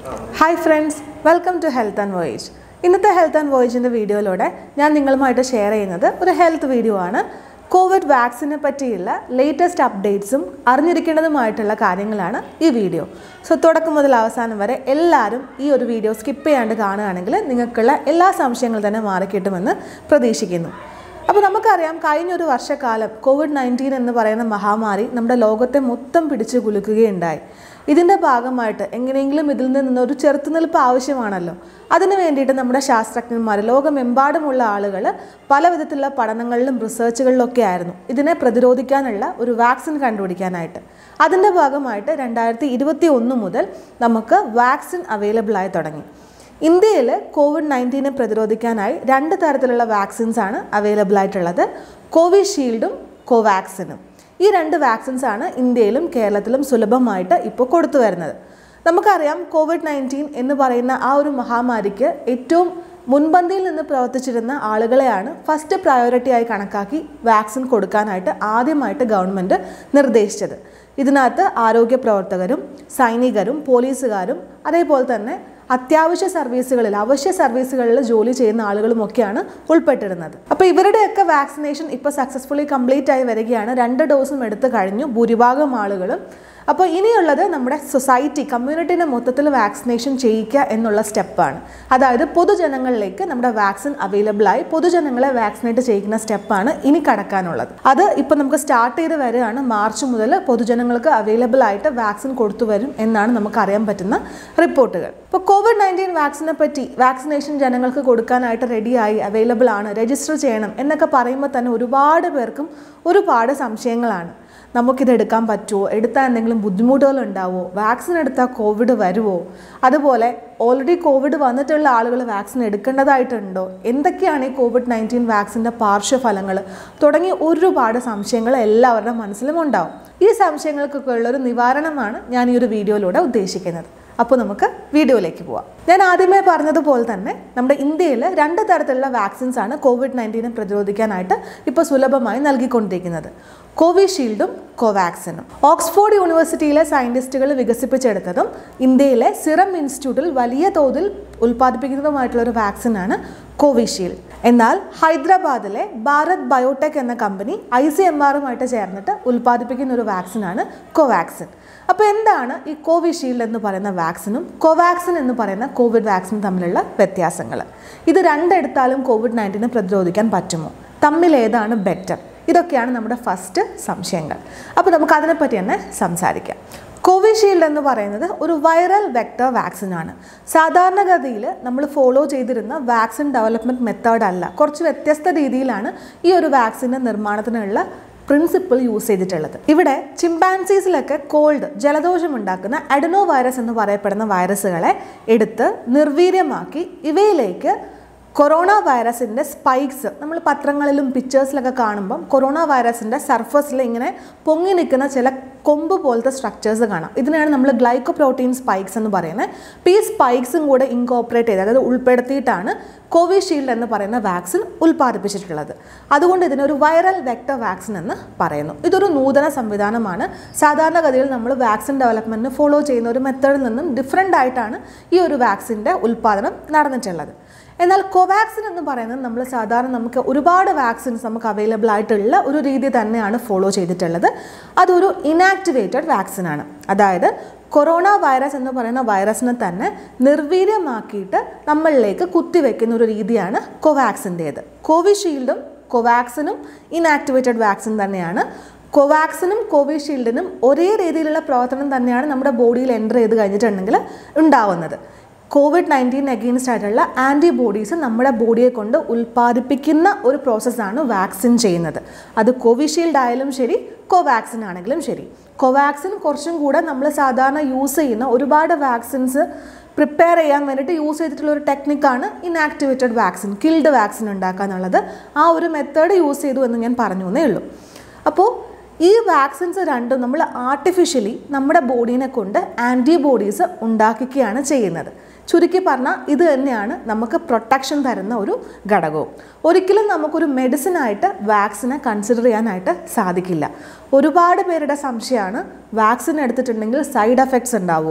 hi friends welcome to health and voyage ഇന്നത്തെ health and വോയേജിൻ്റെ വീഡിയോയിലൂടെ ഞാൻ നിങ്ങളുമായിട്ട് ഷെയർ ചെയ്യുന്നത് ഒരു ഹെൽത്ത് വീഡിയോ ആണ് കോവിഡ് വാക്സിനെ പറ്റിയുള്ള ലേറ്റസ്റ്റ് അപ്ഡേറ്റ്സും അറിഞ്ഞിരിക്കേണ്ടതുമായിട്ടുള്ള കാര്യങ്ങളാണ് ഈ വീഡിയോ സോ തുടക്കം മുതൽ അവസാനം വരെ എല്ലാവരും ഈ ഒരു വീഡിയോ സ്കിപ്പ് ചെയ്യാണ്ട് കാണുകയാണെങ്കിൽ നിങ്ങൾക്കുള്ള എല്ലാ സംശയങ്ങളും തന്നെ മാറിക്കിട്ടുമെന്ന് പ്രതീക്ഷിക്കുന്നു അപ്പോൾ നമുക്കറിയാം കഴിഞ്ഞൊരു വർഷക്കാലം കോവിഡ് നയൻറ്റീൻ എന്ന് പറയുന്ന മഹാമാരി നമ്മുടെ ലോകത്തെ മൊത്തം പിടിച്ചു കുലുക്കുകയുണ്ടായി ഇതിൻ്റെ ഭാഗമായിട്ട് എങ്ങനെയെങ്കിലും ഇതിൽ നിന്ന് ഒരു ചെറുത്തുനിൽപ്പ് ആവശ്യമാണല്ലോ അതിനു വേണ്ടിയിട്ട് നമ്മുടെ ശാസ്ത്രജ്ഞന്മാർ ലോകമെമ്പാടുമുള്ള ആളുകൾ പല വിധത്തിലുള്ള പഠനങ്ങളിലും റിസർച്ചുകളിലൊക്കെ ആയിരുന്നു ഇതിനെ പ്രതിരോധിക്കാനുള്ള ഒരു വാക്സിൻ കണ്ടുപിടിക്കാനായിട്ട് അതിൻ്റെ ഭാഗമായിട്ട് രണ്ടായിരത്തി ഇരുപത്തി ഒന്ന് മുതൽ നമുക്ക് വാക്സിൻ അവൈലബിൾ ആയി തുടങ്ങി ഇന്ത്യയിൽ കോവിഡ് നയൻറ്റീനെ പ്രതിരോധിക്കാനായി രണ്ട് തരത്തിലുള്ള വാക്സിൻസ് ആണ് അവൈലബിൾ ആയിട്ടുള്ളത് കോവിഷീൽഡും കോവാക്സിനും ഈ രണ്ട് വാക്സിൻസ് ആണ് ഇന്ത്യയിലും കേരളത്തിലും സുലഭമായിട്ട് ഇപ്പോൾ കൊടുത്തു വരുന്നത് നമുക്കറിയാം കോവിഡ് നയൻറ്റീൻ എന്ന് പറയുന്ന ആ ഒരു മഹാമാരിക്ക് ഏറ്റവും മുൻപന്തിയിൽ നിന്ന് പ്രവർത്തിച്ചിരുന്ന ആളുകളെയാണ് ഫസ്റ്റ് പ്രയോറിറ്റി ആയി കണക്കാക്കി വാക്സിൻ കൊടുക്കാനായിട്ട് ആദ്യമായിട്ട് ഗവൺമെൻറ് നിർദ്ദേശിച്ചത് ഇതിനകത്ത് ആരോഗ്യ പ്രവർത്തകരും സൈനികരും പോലീസുകാരും അതേപോലെ തന്നെ അത്യാവശ്യ സർവീസുകളിൽ അവശ്യ സർവീസുകളിൽ ജോലി ചെയ്യുന്ന ആളുകളുമൊക്കെയാണ് ഉൾപ്പെട്ടിരുന്നത് അപ്പോൾ ഇവരുടെയൊക്കെ വാക്സിനേഷൻ ഇപ്പോൾ സക്സസ്ഫുള്ളി കംപ്ലീറ്റ് ആയി വരികയാണ് രണ്ട് ഡോസും എടുത്തു കഴിഞ്ഞു ഭൂരിഭാഗം ആളുകളും അപ്പോൾ ഇനിയുള്ളത് നമ്മുടെ സൊസൈറ്റി കമ്മ്യൂണിറ്റിനെ മൊത്തത്തിൽ വാക്സിനേഷൻ ചെയ്യിക്കുക എന്നുള്ള സ്റ്റെപ്പാണ് അതായത് പൊതുജനങ്ങളിലേക്ക് നമ്മുടെ വാക്സിൻ അവൈലബിൾ ആയി പൊതുജനങ്ങളെ വാക്സിനേറ്റ് ചെയ്യുന്ന സ്റ്റെപ്പാണ് ഇനി കടക്കാനുള്ളത് അത് ഇപ്പോൾ നമുക്ക് സ്റ്റാർട്ട് ചെയ്ത് വരികയാണ് മാർച്ച് മുതൽ പൊതുജനങ്ങൾക്ക് അവൈലബിൾ ആയിട്ട് വാക്സിൻ കൊടുത്തു വരും എന്നാണ് നമുക്ക് അറിയാൻ പറ്റുന്ന റിപ്പോർട്ടുകൾ ഇപ്പോൾ കോവിഡ് നയൻറ്റീൻ വാക്സിനെ പറ്റി വാക്സിനേഷൻ ജനങ്ങൾക്ക് കൊടുക്കാനായിട്ട് റെഡിയായി അവൈലബിൾ ആണ് രജിസ്റ്റർ ചെയ്യണം എന്നൊക്കെ പറയുമ്പോൾ തന്നെ ഒരുപാട് പേർക്കും ഒരുപാട് സംശയങ്ങളാണ് നമുക്കിത് എടുക്കാൻ പറ്റുമോ എടുത്താൽ എന്തെങ്കിലും ബുദ്ധിമുട്ടുകൾ ഉണ്ടാവുമോ വാക്സിൻ എടുത്താൽ കോവിഡ് വരുമോ അതുപോലെ ഓൾറെഡി കോവിഡ് വന്നിട്ടുള്ള ആളുകൾ വാക്സിൻ എടുക്കേണ്ടതായിട്ടുണ്ടോ എന്തൊക്കെയാണ് ഈ കോവിഡ് നയൻറ്റീൻ വാക്സിൻ്റെ പാർശ്വഫലങ്ങൾ തുടങ്ങി ഒരുപാട് സംശയങ്ങൾ എല്ലാവരുടെ മനസ്സിലും ഉണ്ടാവും ഈ സംശയങ്ങൾക്കൊക്കെ ഉള്ളൊരു നിവാരണമാണ് ഞാൻ ഈ ഒരു വീഡിയോയിലൂടെ ഉദ്ദേശിക്കുന്നത് അപ്പോൾ നമുക്ക് വീഡിയോയിലേക്ക് പോവാം ഞാൻ ആദ്യമേ പറഞ്ഞതുപോലെ തന്നെ നമ്മുടെ ഇന്ത്യയിൽ രണ്ട് തരത്തിലുള്ള വാക്സിൻസ് ആണ് കോവിഡ് നയൻറ്റീനെ പ്രതിരോധിക്കാനായിട്ട് ഇപ്പോൾ സുലഭമായി നൽകിക്കൊണ്ടിരിക്കുന്നത് കോവിഷീൽഡും കോവാക്സിനും ഓക്സ്ഫോർഡ് യൂണിവേഴ്സിറ്റിയിലെ സയൻറ്റിസ്റ്റുകൾ വികസിപ്പിച്ചെടുത്തതും ഇന്ത്യയിലെ സിറം ഇൻസ്റ്റിറ്റ്യൂട്ടിൽ വലിയ തോതിൽ ഉൽപ്പാദിപ്പിക്കുന്നതുമായിട്ടുള്ള ഒരു വാക്സിനാണ് കോവിഷീൽഡ് എന്നാൽ ഹൈദരാബാദിലെ ഭാരത് ബയോടെക് എന്ന കമ്പനി ഐ സി എം ആറുമായിട്ട് ചേർന്നിട്ട് ഉൽപ്പാദിപ്പിക്കുന്ന ഒരു വാക്സിനാണ് കോവാക്സിൻ അപ്പോൾ എന്താണ് ഈ കോവിഷീൽഡ് എന്ന് പറയുന്ന വാക്സിനും കോവാക്സിൻ എന്ന് പറയുന്ന കോവിഡ് വാക്സിനും തമ്മിലുള്ള വ്യത്യാസങ്ങൾ ഇത് രണ്ടെടുത്താലും കോവിഡ് നയൻറ്റീനെ പ്രതിരോധിക്കാൻ പറ്റുമോ തമ്മിൽ ഏതാണ് ബെറ്റർ ഇതൊക്കെയാണ് നമ്മുടെ ഫസ്റ്റ് സംശയങ്ങൾ അപ്പോൾ നമുക്ക് അതിനെപ്പറ്റി തന്നെ സംസാരിക്കാം കോവിഷീൽഡ് എന്ന് പറയുന്നത് ഒരു വൈറൽ വെക്ടർ വാക്സിൻ ആണ് സാധാരണഗതിയിൽ നമ്മൾ ഫോളോ ചെയ്തിരുന്ന വാക്സിൻ ഡെവലപ്മെൻറ്റ് മെത്തേഡ് അല്ല കുറച്ച് വ്യത്യസ്ത രീതിയിലാണ് ഈ ഒരു വാക്സിൻ്റെ നിർമ്മാണത്തിനുള്ള പ്രിൻസിപ്പിൾ യൂസ് ചെയ്തിട്ടുള്ളത് ഇവിടെ ചിമ്പാൻസീസിലൊക്കെ കോൾഡ് ജലദോഷം ഉണ്ടാക്കുന്ന അഡനോ വൈറസ് എന്ന് പറയപ്പെടുന്ന വൈറസുകളെ എടുത്ത് നിർവീര്യമാക്കി ഇവയിലേക്ക് കൊറോണ വൈറസിൻ്റെ സ്പൈക്സ് നമ്മൾ പത്രങ്ങളിലും പിക്ചേഴ്സിലൊക്കെ കാണുമ്പം കൊറോണ വൈറസിൻ്റെ സർഫസിൽ ഇങ്ങനെ പൊങ്ങി നിൽക്കുന്ന ചില കൊമ്പ് പോലത്തെ സ്ട്രക്ചേഴ്സ് കാണാം ഇതിനെയാണ് നമ്മൾ ഗ്ലൈക്കോ പ്രോട്ടീൻ സ്പൈക്സ് എന്ന് പറയുന്നത് അപ്പോൾ ഈ സ്പൈക്സും കൂടെ ഇൻകോപ്പറേറ്റ് ചെയ്ത് അതായത് ഉൾപ്പെടുത്തിയിട്ടാണ് കോവിഷീൽഡ് എന്ന് പറയുന്ന വാക്സിൻ ഉൽപ്പാദിപ്പിച്ചിട്ടുള്ളത് അതുകൊണ്ട് ഇതിനൊരു വൈറൽ വെക്ടർ വാക്സിൻ എന്ന് പറയുന്നു ഇതൊരു നൂതന സംവിധാനമാണ് സാധാരണഗതിയിൽ നമ്മൾ വാക്സിൻ ഡെവലപ്മെൻറ്റിന് ഫോളോ ചെയ്യുന്ന ഒരു മെത്തേഡിൽ നിന്നും ഡിഫറെൻ്റ് ആയിട്ടാണ് ഈ ഒരു വാക്സിൻ്റെ ഉൽപ്പാദനം നടന്നിട്ടുള്ളത് എന്നാൽ കോവാക്സിൻ എന്ന് പറയുന്നത് നമ്മൾ സാധാരണ നമുക്ക് ഒരുപാട് വാക്സിൻസ് നമുക്ക് അവൈലബിൾ ആയിട്ടുള്ള ഒരു രീതി തന്നെയാണ് ഫോളോ ചെയ്തിട്ടുള്ളത് അതൊരു ഇനാക്ടിവേറ്റഡ് വാക്സിനാണ് അതായത് കൊറോണ വൈറസ് എന്ന് പറയുന്ന വൈറസിനെ തന്നെ നിർവീര്യമാക്കിയിട്ട് നമ്മളിലേക്ക് കുത്തിവെക്കുന്ന ഒരു രീതിയാണ് കോവാക്സിൻ്റേത് കോവിഷീൽഡും കോവാക്സിനും ഇനാക്ടിവേറ്റഡ് വാക്സിൻ തന്നെയാണ് കോവാക്സിനും കോവിഷീൽഡിനും ഒരേ രീതിയിലുള്ള പ്രവർത്തനം തന്നെയാണ് നമ്മുടെ ബോഡിയിൽ എൻ്റർ ചെയ്ത് കഴിഞ്ഞിട്ടുണ്ടെങ്കിൽ ഉണ്ടാവുന്നത് കോവിഡ് നയൻറ്റീൻ അഗെയിൻസ്റ്റ് ആയിട്ടുള്ള ആൻറ്റിബോഡീസ് നമ്മുടെ ബോഡിയെ കൊണ്ട് ഉൽപ്പാദിപ്പിക്കുന്ന ഒരു പ്രോസസ്സാണ് വാക്സിൻ ചെയ്യുന്നത് അത് കോവിഷീൽഡ് ആയാലും ശരി കോവാക്സിൻ ആണെങ്കിലും ശരി കോവാക്സിൻ കുറച്ചും കൂടെ നമ്മൾ സാധാരണ യൂസ് ചെയ്യുന്ന ഒരുപാട് വാക്സിൻസ് പ്രിപ്പയർ ചെയ്യാൻ വേണ്ടിയിട്ട് യൂസ് ചെയ്തിട്ടുള്ള ഒരു ടെക്നിക്കാണ് ഇനാക്ടിവേറ്റഡ് വാക്സിൻ കിൽഡ് വാക്സിൻ ഉണ്ടാക്കുക എന്നുള്ളത് ആ ഒരു മെത്തേഡ് യൂസ് ചെയ്തു എന്ന് ഞാൻ പറഞ്ഞു എന്നേ ഉള്ളൂ അപ്പോൾ ഈ വാക്സിൻസ് രണ്ടും നമ്മൾ ആർട്ടിഫിഷ്യലി നമ്മുടെ ബോഡീനെ കൊണ്ട് ആൻറ്റിബോഡീസ് ഉണ്ടാക്കിക്കുകയാണ് ചെയ്യുന്നത് ചുരുക്കി പറഞ്ഞാൽ ഇത് തന്നെയാണ് നമുക്ക് പ്രൊട്ടക്ഷൻ തരുന്ന ഒരു ഘടകവും ഒരിക്കലും നമുക്കൊരു മെഡിസിനായിട്ട് വാക്സിനെ കൺസിഡർ ചെയ്യാനായിട്ട് സാധിക്കില്ല ഒരുപാട് പേരുടെ സംശയമാണ് വാക്സിൻ എടുത്തിട്ടുണ്ടെങ്കിൽ സൈഡ് എഫക്ട്സ് ഉണ്ടാവുമോ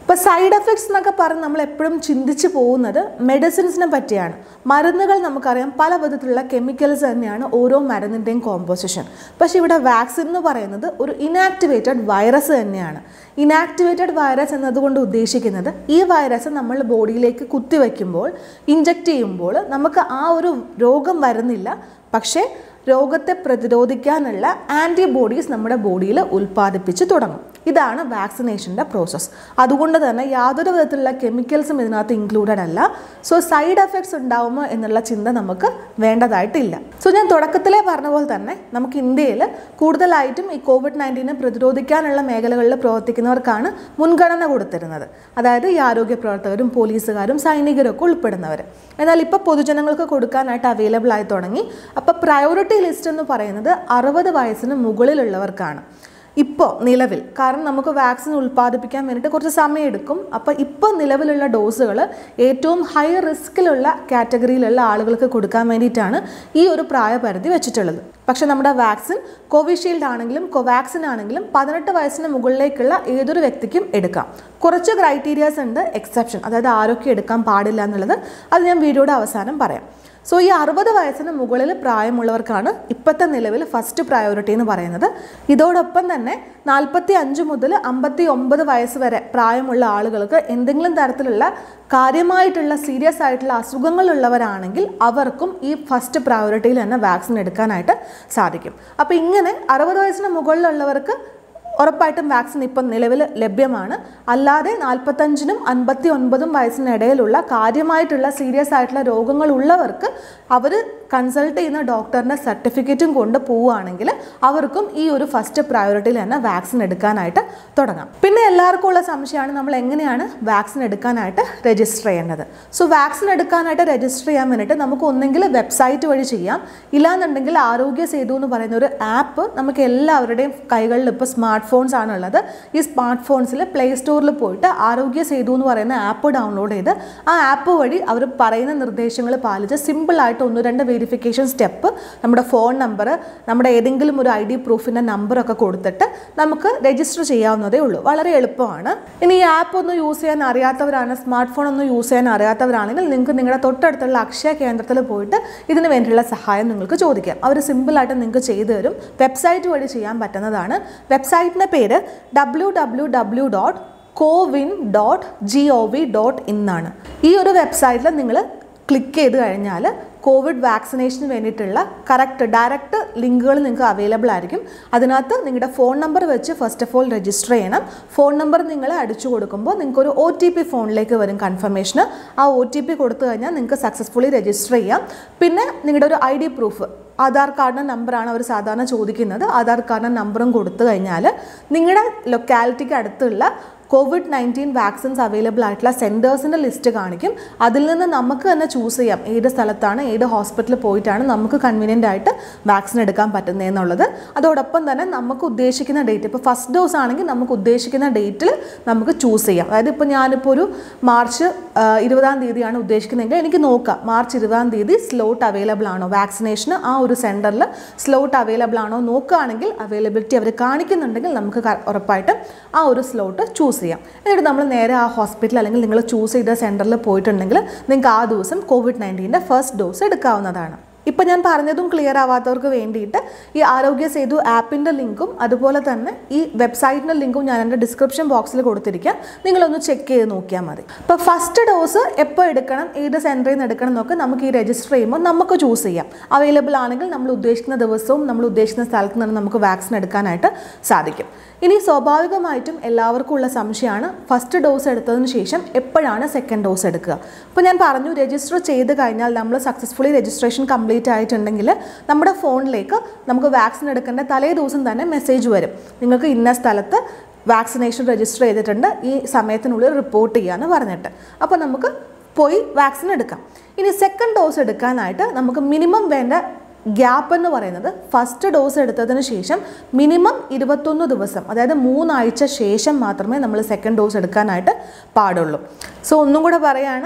ഇപ്പോൾ സൈഡ് എഫക്ട്സ് എന്നൊക്കെ പറഞ്ഞ് നമ്മൾ എപ്പോഴും ചിന്തിച്ച് പോകുന്നത് മെഡിസിൻസിനെ പറ്റിയാണ് മരുന്നുകൾ നമുക്കറിയാം പല വിധത്തിലുള്ള കെമിക്കൽസ് തന്നെയാണ് ഓരോ മരുന്നിൻ്റെയും കോമ്പോസിഷൻ പക്ഷേ ഇവിടെ വാക്സിൻ എന്ന് പറയുന്നത് ഒരു ഇനാക്ടിവേറ്റഡ് വൈറസ് തന്നെയാണ് ഇനാക്ടിവേറ്റഡ് വൈറസ് എന്നതുകൊണ്ട് ഉദ്ദേശിക്കുന്നത് ഈ വൈറസ് നമ്മൾ ബോഡിയിലേക്ക് കുത്തിവെക്കുമ്പോൾ ഇഞ്ചക്ട് ചെയ്യുമ്പോൾ നമുക്ക് ആ ഒരു രോഗം വരുന്നില്ല പക്ഷേ രോഗത്തെ പ്രതിരോധിക്കാനുള്ള ആൻറ്റിബോഡീസ് നമ്മുടെ ബോഡിയിൽ ഉൽപ്പാദിപ്പിച്ച് തുടങ്ങും ഇതാണ് വാക്സിനേഷൻ്റെ പ്രോസസ്സ് അതുകൊണ്ട് തന്നെ യാതൊരു വിധത്തിലുള്ള കെമിക്കൽസും ഇതിനകത്ത് ഇൻക്ലൂഡഡ് അല്ല സോ സൈഡ് എഫക്ട്സ് ഉണ്ടാവുമോ എന്നുള്ള ചിന്ത നമുക്ക് വേണ്ടതായിട്ടില്ല സോ ഞാൻ തുടക്കത്തിലേ പറഞ്ഞ പോലെ തന്നെ നമുക്ക് ഇന്ത്യയിൽ കൂടുതലായിട്ടും ഈ കോവിഡ് നയൻറ്റീനെ പ്രതിരോധിക്കാനുള്ള മേഖലകളിൽ പ്രവർത്തിക്കുന്നവർക്കാണ് മുൻഗണന കൊടുത്തിരുന്നത് അതായത് ഈ ആരോഗ്യ പ്രവർത്തകരും പോലീസുകാരും സൈനികരും ഒക്കെ ഉൾപ്പെടുന്നവർ എന്നാൽ ഇപ്പോൾ പൊതുജനങ്ങൾക്ക് കൊടുക്കാനായിട്ട് അവൈലബിൾ ആയി തുടങ്ങി അപ്പോൾ പ്രയോറിറ്റി ലിസ്റ്റ് എന്ന് പറയുന്നത് അറുപത് വയസ്സിന് മുകളിലുള്ളവർക്കാണ് ഇപ്പോൾ നിലവിൽ കാരണം നമുക്ക് വാക്സിൻ ഉൽപ്പാദിപ്പിക്കാൻ വേണ്ടിയിട്ട് കുറച്ച് സമയമെടുക്കും അപ്പോൾ ഇപ്പോൾ നിലവിലുള്ള ഡോസുകൾ ഏറ്റവും ഹൈ റിസ്കിലുള്ള കാറ്റഗറിയിലുള്ള ആളുകൾക്ക് കൊടുക്കാൻ വേണ്ടിയിട്ടാണ് ഈ ഒരു പ്രായപരിധി വെച്ചിട്ടുള്ളത് പക്ഷെ നമ്മുടെ വാക്സിൻ കോവിഷീൽഡ് ആണെങ്കിലും കോവാക്സിൻ ആണെങ്കിലും പതിനെട്ട് വയസ്സിന് മുകളിലേക്കുള്ള ഏതൊരു വ്യക്തിക്കും എടുക്കാം കുറച്ച് ക്രൈറ്റീരിയാസ് ഉണ്ട് എക്സെപ്ഷൻ അതായത് ആരൊക്കെ എടുക്കാൻ പാടില്ല എന്നുള്ളത് അത് ഞാൻ വീഡിയോയുടെ അവസാനം പറയാം സോ ഈ അറുപത് വയസ്സിന് മുകളിൽ പ്രായമുള്ളവർക്കാണ് ഇപ്പോഴത്തെ നിലവിൽ ഫസ്റ്റ് പ്രയോറിറ്റി എന്ന് പറയുന്നത് ഇതോടൊപ്പം തന്നെ നാൽപ്പത്തി അഞ്ച് മുതൽ അമ്പത്തി ഒമ്പത് വയസ്സ് വരെ പ്രായമുള്ള ആളുകൾക്ക് എന്തെങ്കിലും തരത്തിലുള്ള കാര്യമായിട്ടുള്ള സീരിയസ് ആയിട്ടുള്ള അസുഖങ്ങളുള്ളവരാണെങ്കിൽ അവർക്കും ഈ ഫസ്റ്റ് പ്രയോറിറ്റിയിൽ തന്നെ വാക്സിൻ എടുക്കാനായിട്ട് സാധിക്കും അപ്പോൾ ഇങ്ങനെ അറുപത് വയസ്സിന് മുകളിലുള്ളവർക്ക് ഉറപ്പായിട്ടും വാക്സിൻ ഇപ്പം നിലവിൽ ലഭ്യമാണ് അല്ലാതെ നാൽപ്പത്തഞ്ചിനും അൻപത്തി ഒൻപതും വയസ്സിനിടയിലുള്ള കാര്യമായിട്ടുള്ള സീരിയസ് ആയിട്ടുള്ള രോഗങ്ങളുള്ളവർക്ക് അവർ കൺസൾട്ട് ചെയ്യുന്ന ഡോക്ടറിൻ്റെ സർട്ടിഫിക്കറ്റും കൊണ്ട് പോവുകയാണെങ്കിൽ അവർക്കും ഈ ഒരു ഫസ്റ്റ് പ്രയോറിറ്റിയിൽ തന്നെ വാക്സിൻ എടുക്കാനായിട്ട് തുടങ്ങാം പിന്നെ എല്ലാവർക്കും ഉള്ള സംശയമാണ് നമ്മൾ എങ്ങനെയാണ് വാക്സിൻ എടുക്കാനായിട്ട് രജിസ്റ്റർ ചെയ്യേണ്ടത് സോ വാക്സിൻ എടുക്കാനായിട്ട് രജിസ്റ്റർ ചെയ്യാൻ വേണ്ടിയിട്ട് നമുക്ക് ഒന്നെങ്കിൽ വെബ്സൈറ്റ് വഴി ചെയ്യാം ഇല്ലാന്നുണ്ടെങ്കിൽ ആരോഗ്യ സേതു എന്ന് പറയുന്ന ഒരു ആപ്പ് നമുക്ക് എല്ലാവരുടെയും കൈകളിൽ ഇപ്പോൾ സ്മാർട്ട് ഫോൺസ് ആണുള്ളത് ഈ സ്മാർട്ട് ഫോൺസിൽ പ്ലേ സ്റ്റോറിൽ പോയിട്ട് ആരോഗ്യ സേതു എന്ന് പറയുന്ന ആപ്പ് ഡൗൺലോഡ് ചെയ്ത് ആ ആപ്പ് വഴി അവർ പറയുന്ന നിർദ്ദേശങ്ങൾ പാലിച്ച് സിമ്പിളായിട്ട് ഒന്ന് രണ്ട് വെരിഫിക്കേഷൻ സ്റ്റെപ്പ് നമ്മുടെ ഫോൺ നമ്പർ നമ്മുടെ ഏതെങ്കിലും ഒരു ഐ ഡി പ്രൂഫിൻ്റെ നമ്പറൊക്കെ കൊടുത്തിട്ട് നമുക്ക് രജിസ്റ്റർ ചെയ്യാവുന്നതേ ഉള്ളൂ വളരെ എളുപ്പമാണ് ഇനി ഈ ആപ്പ് ഒന്ന് യൂസ് ചെയ്യാൻ അറിയാത്തവരാണ് സ്മാർട്ട് ഫോൺ ഒന്ന് യൂസ് ചെയ്യാൻ അറിയാത്തവരാണെങ്കിൽ നിങ്ങൾക്ക് നിങ്ങളുടെ തൊട്ടടുത്തുള്ള അക്ഷയ കേന്ദ്രത്തിൽ പോയിട്ട് ഇതിന് വേണ്ടിയുള്ള സഹായം നിങ്ങൾക്ക് ചോദിക്കാം അവർ സിമ്പിളായിട്ട് നിങ്ങൾക്ക് ചെയ്തു തരും വെബ്സൈറ്റ് വഴി ചെയ്യാൻ പറ്റുന്നതാണ് വെബ്സൈറ്റിൻ്റെ പേര് W W W dot CoWIN dot G O V dot ഇന്നാണ് ഈ ഒരു വെബ്സൈറ്റിൽ നിങ്ങൾ ക്ലിക്ക് ചെയ്ത് കഴിഞ്ഞാൽ കോവിഡ് വാക്സിനേഷന് വേണ്ടിയിട്ടുള്ള കറക്റ്റ് ഡയറക്റ്റ് ലിങ്കുകൾ നിങ്ങൾക്ക് അവൈലബിൾ ആയിരിക്കും അതിനകത്ത് നിങ്ങളുടെ ഫോൺ നമ്പർ വെച്ച് ഫസ്റ്റ് ഓഫ് ഓൾ രജിസ്റ്റർ ചെയ്യണം ഫോൺ നമ്പർ നിങ്ങൾ അടിച്ചു കൊടുക്കുമ്പോൾ നിങ്ങൾക്ക് ഒരു ഒ ടി പി ഫോണിലേക്ക് വരും കൺഫർമേഷന് ആ ഒ ടി പി കൊടുത്തു കഴിഞ്ഞാൽ നിങ്ങൾക്ക് സക്സസ്ഫുള്ളി രജിസ്റ്റർ ചെയ്യാം പിന്നെ നിങ്ങളുടെ ഒരു ഐ ഡി പ്രൂഫ് ആധാർ കാർഡിൻ്റെ നമ്പറാണ് അവർ സാധാരണ ചോദിക്കുന്നത് ആധാർ കാർഡിൻ്റെ നമ്പറും കൊടുത്തു കഴിഞ്ഞാൽ നിങ്ങളുടെ ലൊക്കാലിറ്റിക്ക് അടുത്തുള്ള കോവിഡ് നയൻറ്റീൻ വാക്സിൻസ് അവൈലബിൾ ആയിട്ടുള്ള സെൻറ്റേഴ്സിൻ്റെ ലിസ്റ്റ് കാണിക്കും അതിൽ നിന്ന് നമുക്ക് തന്നെ ചൂസ് ചെയ്യാം ഏത് സ്ഥലത്താണ് ഏത് ഹോസ്പിറ്റലിൽ പോയിട്ടാണ് നമുക്ക് കൺവീനിയൻ്റ് ആയിട്ട് വാക്സിൻ എടുക്കാൻ പറ്റുന്നതെന്നുള്ളത് അതോടൊപ്പം തന്നെ നമുക്ക് ഉദ്ദേശിക്കുന്ന ഡേറ്റ് ഇപ്പോൾ ഫസ്റ്റ് ഡോസ് ആണെങ്കിൽ നമുക്ക് ഉദ്ദേശിക്കുന്ന ഡേറ്റിൽ നമുക്ക് ചൂസ് ചെയ്യാം അതായത് ഇപ്പോൾ ഞാനിപ്പോൾ ഒരു മാർച്ച് ആ, ഇരുപതാം തീയതിയാണ് ഉദ്ദേശിക്കുന്നതെങ്കിൽ എനിക്ക് നോക്കാം മാർച്ച് ഇരുപതാം തീയതി സ്ലോട്ട് അവൈലബിൾ ആണോ വാക്സിനേഷന് ആ ഒരു സെൻറ്ററിൽ സ്ലോട്ട് അവൈലബിൾ ആണോ നോക്കുകയാണെങ്കിൽ അവൈലബിലിറ്റി അവർ കാണിക്കുന്നുണ്ടെങ്കിൽ നമുക്ക് ക- ഉറപ്പായിട്ടും ആ ഒരു സ്ലോട്ട് ചൂസ് ചെയ്യാം എന്നിട്ട് നമ്മൾ നേരെ ആ ഹോസ്പിറ്റൽ അല്ലെങ്കിൽ നിങ്ങൾ ചൂസ് ചെയ്ത സെൻറ്ററിൽ പോയിട്ടുണ്ടെങ്കിൽ നിങ്ങൾക്ക് ആ ദിവസം കോവിഡ് നയൻറ്റീൻ്റെ ഫസ്റ്റ് ഡോസ് എടുക്കാവുന്നതാണ് ഇപ്പം ഞാൻ പറഞ്ഞതും ക്ലിയർ ആവാത്തവർക്ക് വേണ്ടിയിട്ട് ഈ ആരോഗ്യ സേതു ആപ്പിൻ്റെ ലിങ്കും അതുപോലെ തന്നെ ഈ വെബ്സൈറ്റിൻ്റെ ലിങ്കും ഞാൻ എൻ്റെ ഡിസ്ക്രിപ്ഷൻ ബോക്സിൽ കൊടുത്തിരിക്കാം നിങ്ങളൊന്ന് ചെക്ക് ചെയ്ത് നോക്കിയാൽ മതി ഇപ്പോൾ ഫസ്റ്റ് ഡോസ് എപ്പോൾ എടുക്കണം ഏത് സെൻറ്ററിൽ നിന്ന് എടുക്കണം എന്നൊക്കെ നമുക്ക് ഈ രജിസ്റ്റർ ചെയ്യുമ്പോൾ നമുക്ക് ചൂസ് ചെയ്യാം അവൈലബിൾ ആണെങ്കിൽ നമ്മൾ ഉദ്ദേശിക്കുന്ന ദിവസവും നമ്മൾ ഉദ്ദേശിക്കുന്ന സ്ഥലത്ത് നിന്ന് നമുക്ക് വാക്സിൻ എടുക്കാനായിട്ട് സാധിക്കും ഇനി സ്വാഭാവികമായിട്ടും എല്ലാവർക്കും ഉള്ള സംശയമാണ് ഫസ്റ്റ് ഡോസ് എടുത്തതിന് ശേഷം എപ്പോഴാണ് സെക്കൻഡ് ഡോസ് എടുക്കുക അപ്പോൾ ഞാൻ പറഞ്ഞു രജിസ്റ്റർ ചെയ്ത് കഴിഞ്ഞാൽ നമ്മൾ സക്സസ്ഫുള്ളി രജിസ്ട്രേഷൻ കംപ്ലീറ്റ് ആയിട്ടുണ്ടെങ്കിൽ നമ്മുടെ ഫോണിലേക്ക് നമുക്ക് വാക്സിൻ എടുക്കേണ്ട തലേ ദിവസം തന്നെ മെസ്സേജ് വരും നിങ്ങൾക്ക് ഇന്ന സ്ഥലത്ത് വാക്സിനേഷൻ രജിസ്റ്റർ ചെയ്തിട്ടുണ്ട് ഈ സമയത്തിനുള്ളിൽ റിപ്പോർട്ട് ചെയ്യാന്ന് പറഞ്ഞിട്ട് അപ്പോൾ നമുക്ക് പോയി വാക്സിൻ എടുക്കാം ഇനി സെക്കൻഡ് ഡോസ് എടുക്കാനായിട്ട് നമുക്ക് മിനിമം വേണ്ട ഗ്യാപ്പ് എന്ന് പറയുന്നത് ഫസ്റ്റ് ഡോസ് എടുത്തതിന് ശേഷം മിനിമം ഇരുപത്തൊന്ന് ദിവസം അതായത് മൂന്നാഴ്ച ശേഷം മാത്രമേ നമ്മൾ സെക്കൻഡ് ഡോസ് എടുക്കാനായിട്ട് പാടുള്ളൂ സോ ഒന്നും കൂടെ പറയാണ്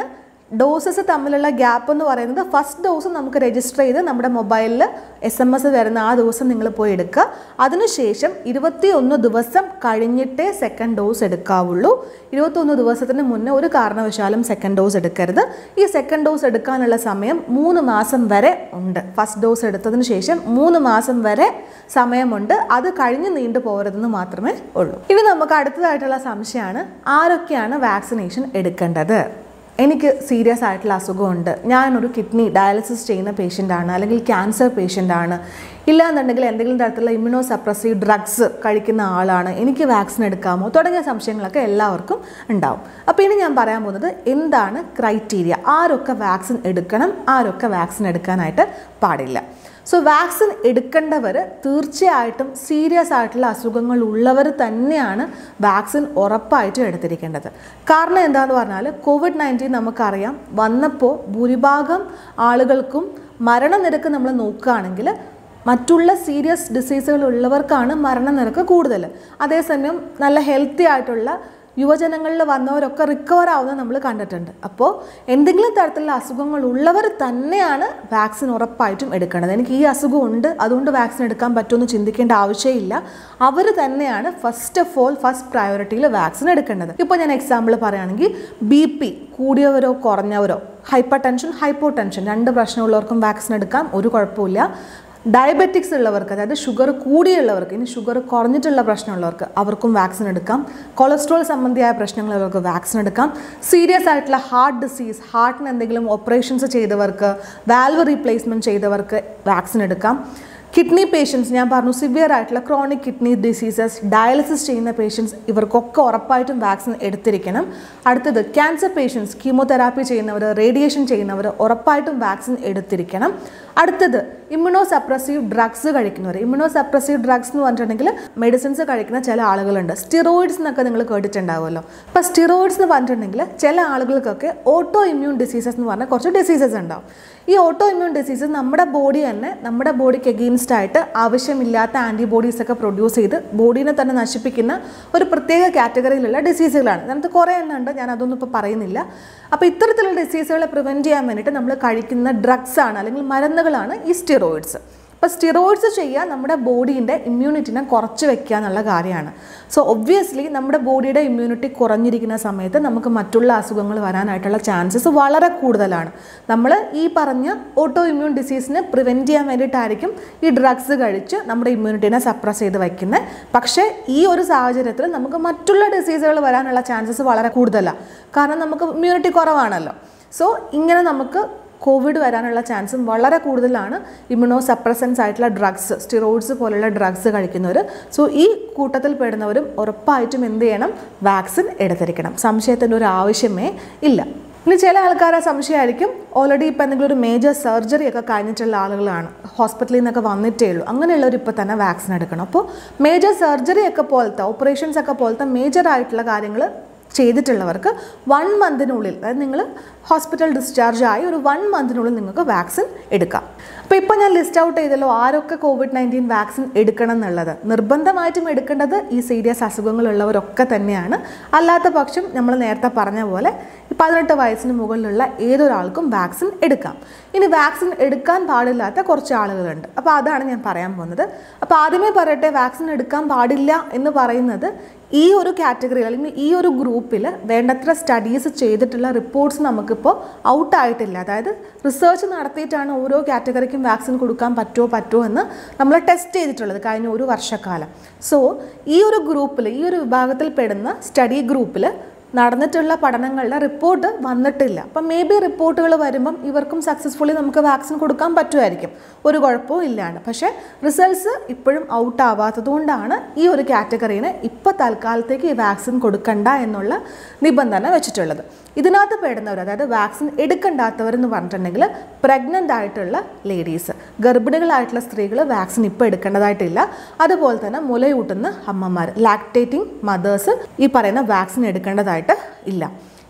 ഡോസസ് തമ്മിലുള്ള ഗ്യാപ്പ് എന്ന് പറയുന്നത് ഫസ്റ്റ് ഡോസ് നമുക്ക് രജിസ്റ്റർ ചെയ്ത് നമ്മുടെ മൊബൈലിൽ എസ് എം എസ് വരുന്ന ആ ദിവസം നിങ്ങൾ പോയി എടുക്കുക അതിനുശേഷം ഇരുപത്തി ഒന്ന് ദിവസം കഴിഞ്ഞിട്ടേ സെക്കൻഡ് ഡോസ് എടുക്കാവുള്ളൂ ഇരുപത്തൊന്ന് ദിവസത്തിന് മുന്നേ ഒരു കാരണവശാലും സെക്കൻഡ് ഡോസ് എടുക്കരുത് ഈ സെക്കൻഡ് ഡോസ് എടുക്കാനുള്ള സമയം മൂന്ന് മാസം വരെ ഉണ്ട് ഫസ്റ്റ് ഡോസ് എടുത്തതിന് ശേഷം മൂന്ന് മാസം വരെ സമയമുണ്ട് അത് കഴിഞ്ഞ് നീണ്ടു പോകരുതെന്ന് മാത്രമേ ഉള്ളൂ ഇനി നമുക്ക് അടുത്തതായിട്ടുള്ള സംശയമാണ് ആരൊക്കെയാണ് വാക്സിനേഷൻ എടുക്കേണ്ടത് എനിക്ക് സീരിയസ് ആയിട്ടുള്ള അസുഖമുണ്ട് ഞാനൊരു കിഡ്നി ഡയാലിസിസ് ചെയ്യുന്ന പേഷ്യൻ്റാണ് അല്ലെങ്കിൽ ക്യാൻസർ പേഷ്യൻ്റാണ് ഇല്ലാന്നുണ്ടെങ്കിൽ എന്തെങ്കിലും തരത്തിലുള്ള ഇമ്മ്യൂണോ സപ്രസീവ് ഡ്രഗ്സ് കഴിക്കുന്ന ആളാണ് എനിക്ക് വാക്സിൻ എടുക്കാമോ തുടങ്ങിയ സംശയങ്ങളൊക്കെ എല്ലാവർക്കും ഉണ്ടാവും അപ്പോൾ ഇനി ഞാൻ പറയാൻ പോകുന്നത് എന്താണ് ക്രൈറ്റീരിയ ആരൊക്കെ വാക്സിൻ എടുക്കണം ആരൊക്കെ വാക്സിൻ എടുക്കാനായിട്ട് പാടില്ല സോ വാക്സിൻ എടുക്കേണ്ടവർ തീർച്ചയായിട്ടും സീരിയസ് ആയിട്ടുള്ള അസുഖങ്ങൾ ഉള്ളവർ തന്നെയാണ് വാക്സിൻ ഉറപ്പായിട്ടും എടുത്തിരിക്കേണ്ടത് കാരണം എന്താണെന്ന് പറഞ്ഞാൽ കോവിഡ് നയൻറ്റീൻ നമുക്കറിയാം വന്നപ്പോൾ ഭൂരിഭാഗം ആളുകൾക്കും മരണനിരക്ക് നമ്മൾ നോക്കുകയാണെങ്കിൽ മറ്റുള്ള സീരിയസ് ഡിസീസുകൾ ഉള്ളവർക്കാണ് മരണനിരക്ക് കൂടുതൽ അതേസമയം നല്ല ഹെൽത്തി ആയിട്ടുള്ള യുവജനങ്ങളിൽ വന്നവരൊക്കെ റിക്കവർ ആവുന്നത് നമ്മൾ കണ്ടിട്ടുണ്ട് അപ്പോൾ എന്തെങ്കിലും തരത്തിലുള്ള അസുഖങ്ങൾ ഉള്ളവർ തന്നെയാണ് വാക്സിൻ ഉറപ്പായിട്ടും എടുക്കേണ്ടത് എനിക്ക് ഈ അസുഖം ഉണ്ട് അതുകൊണ്ട് വാക്സിൻ എടുക്കാൻ പറ്റുമെന്ന് ചിന്തിക്കേണ്ട ആവശ്യമില്ല അവർ തന്നെയാണ് ഫസ്റ്റ് ഓഫ് ഓൾ ഫസ്റ്റ് പ്രയോറിറ്റിയിൽ വാക്സിൻ എടുക്കേണ്ടത് ഇപ്പോൾ ഞാൻ എക്സാമ്പിൾ പറയുകയാണെങ്കിൽ ബി പി കൂടിയവരോ കുറഞ്ഞവരോ ഹൈപ്പർ ടെൻഷൻ ഹൈപ്പോ ടെൻഷൻ രണ്ട് പ്രശ്നമുള്ളവർക്കും വാക്സിൻ എടുക്കാം ഒരു കുഴപ്പമില്ല ഡയബറ്റിക്സ് ഉള്ളവർക്ക് അതായത് ഷുഗർ കൂടിയുള്ളവർക്ക് ഇനി ഷുഗർ കുറഞ്ഞിട്ടുള്ള പ്രശ്നമുള്ളവർക്ക് അവർക്കും വാക്സിൻ എടുക്കാം കൊളസ്ട്രോൾ സംബന്ധിയായ പ്രശ്നങ്ങളുള്ളവർക്ക് വാക്സിൻ എടുക്കാം സീരിയസ് ആയിട്ടുള്ള ഹാർട്ട് ഡിസീസ് ഹാർട്ടിന് എന്തെങ്കിലും ഓപ്പറേഷൻസ് ചെയ്തവർക്ക് വാൽവ് റീപ്ലേസ്മെൻറ്റ് ചെയ്തവർക്ക് വാക്സിൻ എടുക്കാം കിഡ്നി പേഷ്യൻസ് ഞാൻ പറഞ്ഞു സിവിയർ ആയിട്ടുള്ള ക്രോണിക് കിഡ്നി ഡിസീസസ് ഡയാലിസിസ് ചെയ്യുന്ന പേഷ്യൻസ് ഇവർക്കൊക്കെ ഉറപ്പായിട്ടും വാക്സിൻ എടുത്തിരിക്കണം അടുത്തത് ക്യാൻസർ പേഷ്യൻസ് കീമോതെറാപ്പി ചെയ്യുന്നവർ റേഡിയേഷൻ ചെയ്യുന്നവർ ഉറപ്പായിട്ടും വാക്സിൻ എടുത്തിരിക്കണം അടുത്തത് ഇമ്മ്യൂണോ സപ്രസീവ് ഡ്രഗ്സ് കഴിക്കുന്നവർ ഇമ്മ്യൂണോ സപ്രസീവ് ഡ്രഗ്സ് എന്ന് പറഞ്ഞിട്ടുണ്ടെങ്കിൽ മെഡിസിൻസ് കഴിക്കുന്ന ചില ആളുകളുണ്ട് സ്റ്റിറോയിഡ്സ് എന്നൊക്കെ നിങ്ങൾ കേട്ടിട്ടുണ്ടാവുമല്ലോ അപ്പോൾ സ്റ്റിറോയിഡ്സ് എന്ന് പറഞ്ഞിട്ടുണ്ടെങ്കിൽ ചില ആളുകൾക്കൊക്കെ ഓട്ടോ ഇമ്മ്യൂൺ ഡിസീസസ് എന്ന് പറഞ്ഞാൽ കുറച്ച് ഡിസീസസ് ഉണ്ടാവും ഈ ഓട്ടോ ഇമ്മ്യൂൺ ഡിസീസസ് നമ്മുടെ ബോഡി തന്നെ നമ്മുടെ ബോഡിക്ക് എഗെയിൻസ്റ്റ് ആയിട്ട് ആവശ്യമില്ലാത്ത ആൻറ്റിബോഡീസ് ഒക്കെ പ്രൊഡ്യൂസ് ചെയ്ത് ബോഡീനെ തന്നെ നശിപ്പിക്കുന്ന ഒരു പ്രത്യേക കാറ്റഗറിയിലുള്ള ഡിസീസുകളാണ് നമുക്ക് കുറേ എണ്ണം ഉണ്ട് ഞാൻ അതൊന്നും ഇപ്പോൾ പറയുന്നില്ല അപ്പോൾ ഇത്തരത്തിലുള്ള ഡിസീസുകളെ പ്രിവെൻറ്റ് ചെയ്യാൻ വേണ്ടിയിട്ട് നമ്മൾ കഴിക്കുന്ന ഡ്രഗ്സ് ആണ് അല്ലെങ്കിൽ മരുന്നുകളാണ് ഈ സ്റ്റിറോയിഡ്സ് അപ്പോൾ സ്റ്റിറോയിഡ്സ് ചെയ്യുക നമ്മുടെ ബോഡീൻ്റെ ഇമ്മ്യൂണിറ്റിനെ കുറച്ച് വെക്കുക എന്നുള്ള കാര്യമാണ് സോ ഒബ്വിയസ്ലി നമ്മുടെ ബോഡിയുടെ ഇമ്മ്യൂണിറ്റി കുറഞ്ഞിരിക്കുന്ന സമയത്ത് നമുക്ക് മറ്റുള്ള അസുഖങ്ങൾ വരാനായിട്ടുള്ള ചാൻസസ് വളരെ കൂടുതലാണ് നമ്മൾ ഈ പറഞ്ഞ ഓട്ടോ ഇമ്മ്യൂൺ ഡിസീസിനെ പ്രിവെൻറ്റ് ചെയ്യാൻ വേണ്ടിയിട്ടായിരിക്കും ഈ ഡ്രഗ്സ് കഴിച്ച് നമ്മുടെ ഇമ്മ്യൂണിറ്റിനെ സപ്രസ് ചെയ്ത് വയ്ക്കുന്നത് പക്ഷേ ഈ ഒരു സാഹചര്യത്തിൽ നമുക്ക് മറ്റുള്ള ഡിസീസുകൾ വരാനുള്ള ചാൻസസ് വളരെ കൂടുതലാണ് കാരണം നമുക്ക് ഇമ്മ്യൂണിറ്റി കുറവാണല്ലോ സോ ഇങ്ങനെ നമുക്ക് കോവിഡ് വരാനുള്ള ചാൻസും വളരെ കൂടുതലാണ് ഇമ്മ്യൂണോ സപ്രസൻസ് ആയിട്ടുള്ള ഡ്രഗ്സ് സ്റ്റിറോയിഡ്സ് പോലുള്ള ഡ്രഗ്സ് കഴിക്കുന്നവർ സോ ഈ കൂട്ടത്തിൽ പെടുന്നവരും ഉറപ്പായിട്ടും എന്ത് ചെയ്യണം വാക്സിൻ എടുത്തിരിക്കണം സംശയത്തിൻ്റെ ഒരു ആവശ്യമേ ഇല്ല ഇനി ചില ആൾക്കാരെ സംശയമായിരിക്കും ഓൾറെഡി ഇപ്പം എന്തെങ്കിലും ഒരു മേജർ സർജറി ഒക്കെ കഴിഞ്ഞിട്ടുള്ള ആളുകളാണ് ഹോസ്പിറ്റലിൽ നിന്നൊക്കെ വന്നിട്ടേ ഉള്ളൂ അങ്ങനെയുള്ളവർ ഇപ്പോൾ തന്നെ വാക്സിൻ എടുക്കണം അപ്പോൾ മേജർ സർജറി ഒക്കെ പോലത്തെ ഓപ്പറേഷൻസ് ഒക്കെ പോലത്തെ മേജർ ആയിട്ടുള്ള കാര്യങ്ങൾ ചെയ്തിട്ടുള്ളവർക്ക് വൺ മന്തിനുള്ളിൽ അതായത് നിങ്ങൾ ഹോസ്പിറ്റൽ ഡിസ്ചാർജ് ആയി ഒരു വൺ മന്തിനുള്ളിൽ നിങ്ങൾക്ക് വാക്സിൻ എടുക്കാം അപ്പോൾ ഇപ്പോൾ ഞാൻ ലിസ്റ്റ് ഔട്ട് ചെയ്തല്ലോ ആരൊക്കെ കോവിഡ് നയൻറ്റീൻ വാക്സിൻ എടുക്കണം എന്നുള്ളത് നിർബന്ധമായിട്ടും എടുക്കേണ്ടത് ഈ സീരിയസ് അസുഖങ്ങളുള്ളവരൊക്കെ തന്നെയാണ് അല്ലാത്ത പക്ഷം നമ്മൾ നേരത്തെ പറഞ്ഞ പോലെ ഈ പതിനെട്ട് വയസ്സിന് മുകളിലുള്ള ഏതൊരാൾക്കും വാക്സിൻ എടുക്കാം ഇനി വാക്സിൻ എടുക്കാൻ പാടില്ലാത്ത കുറച്ച് ആളുകളുണ്ട് അപ്പോൾ അതാണ് ഞാൻ പറയാൻ പോകുന്നത് അപ്പോൾ ആദ്യമേ പറയട്ടെ വാക്സിൻ എടുക്കാൻ പാടില്ല എന്ന് പറയുന്നത് ഈ ഒരു കാറ്റഗറിയിൽ അല്ലെങ്കിൽ ഈ ഒരു ഗ്രൂപ്പിൽ വേണ്ടത്ര സ്റ്റഡീസ് ചെയ്തിട്ടുള്ള റിപ്പോർട്ട്സ് നമുക്കിപ്പോൾ ഔട്ട് ആയിട്ടില്ല അതായത് റിസർച്ച് നടത്തിയിട്ടാണ് ഓരോ കാറ്റഗറിക്കും വാക്സിൻ കൊടുക്കാൻ പറ്റുമോ പറ്റുമോ എന്ന് നമ്മൾ ടെസ്റ്റ് ചെയ്തിട്ടുള്ളത് കഴിഞ്ഞ ഒരു വർഷക്കാലം സോ ഈ ഒരു ഗ്രൂപ്പിൽ ഈ ഒരു വിഭാഗത്തിൽ പെടുന്ന സ്റ്റഡി ഗ്രൂപ്പിൽ നടന്നിട്ടുള്ള പഠനങ്ങളുടെ റിപ്പോർട്ട് വന്നിട്ടില്ല അപ്പം മേ ബി റിപ്പോർട്ടുകൾ വരുമ്പം ഇവർക്കും സക്സസ്ഫുള്ളി നമുക്ക് വാക്സിൻ കൊടുക്കാൻ പറ്റുമായിരിക്കും ഒരു കുഴപ്പവും ഇല്ലാണ്ട് പക്ഷേ റിസൾട്ട്സ് ഇപ്പോഴും ഔട്ട് ആവാത്തത് കൊണ്ടാണ് ഈ ഒരു കാറ്റഗറീന് ഇപ്പോൾ തൽക്കാലത്തേക്ക് ഈ വാക്സിൻ കൊടുക്കണ്ട എന്നുള്ള നിബന്ധന വെച്ചിട്ടുള്ളത് ഇതിനകത്ത് പെടുന്നവർ അതായത് വാക്സിൻ എടുക്കണ്ടാത്തവരെന്ന് പറഞ്ഞിട്ടുണ്ടെങ്കിൽ പ്രഗ്നൻ്റ് ആയിട്ടുള്ള ലേഡീസ് ഗർഭിണികളായിട്ടുള്ള സ്ത്രീകൾ വാക്സിൻ ഇപ്പോൾ എടുക്കേണ്ടതായിട്ടില്ല അതുപോലെ തന്നെ മുലയൂട്ടുന്ന അമ്മമാർ ലാക്ടേറ്റിംഗ് മദേഴ്സ് ഈ പറയുന്ന വാക്സിൻ എടുക്കേണ്ടതായിട്ട് ഇല്ല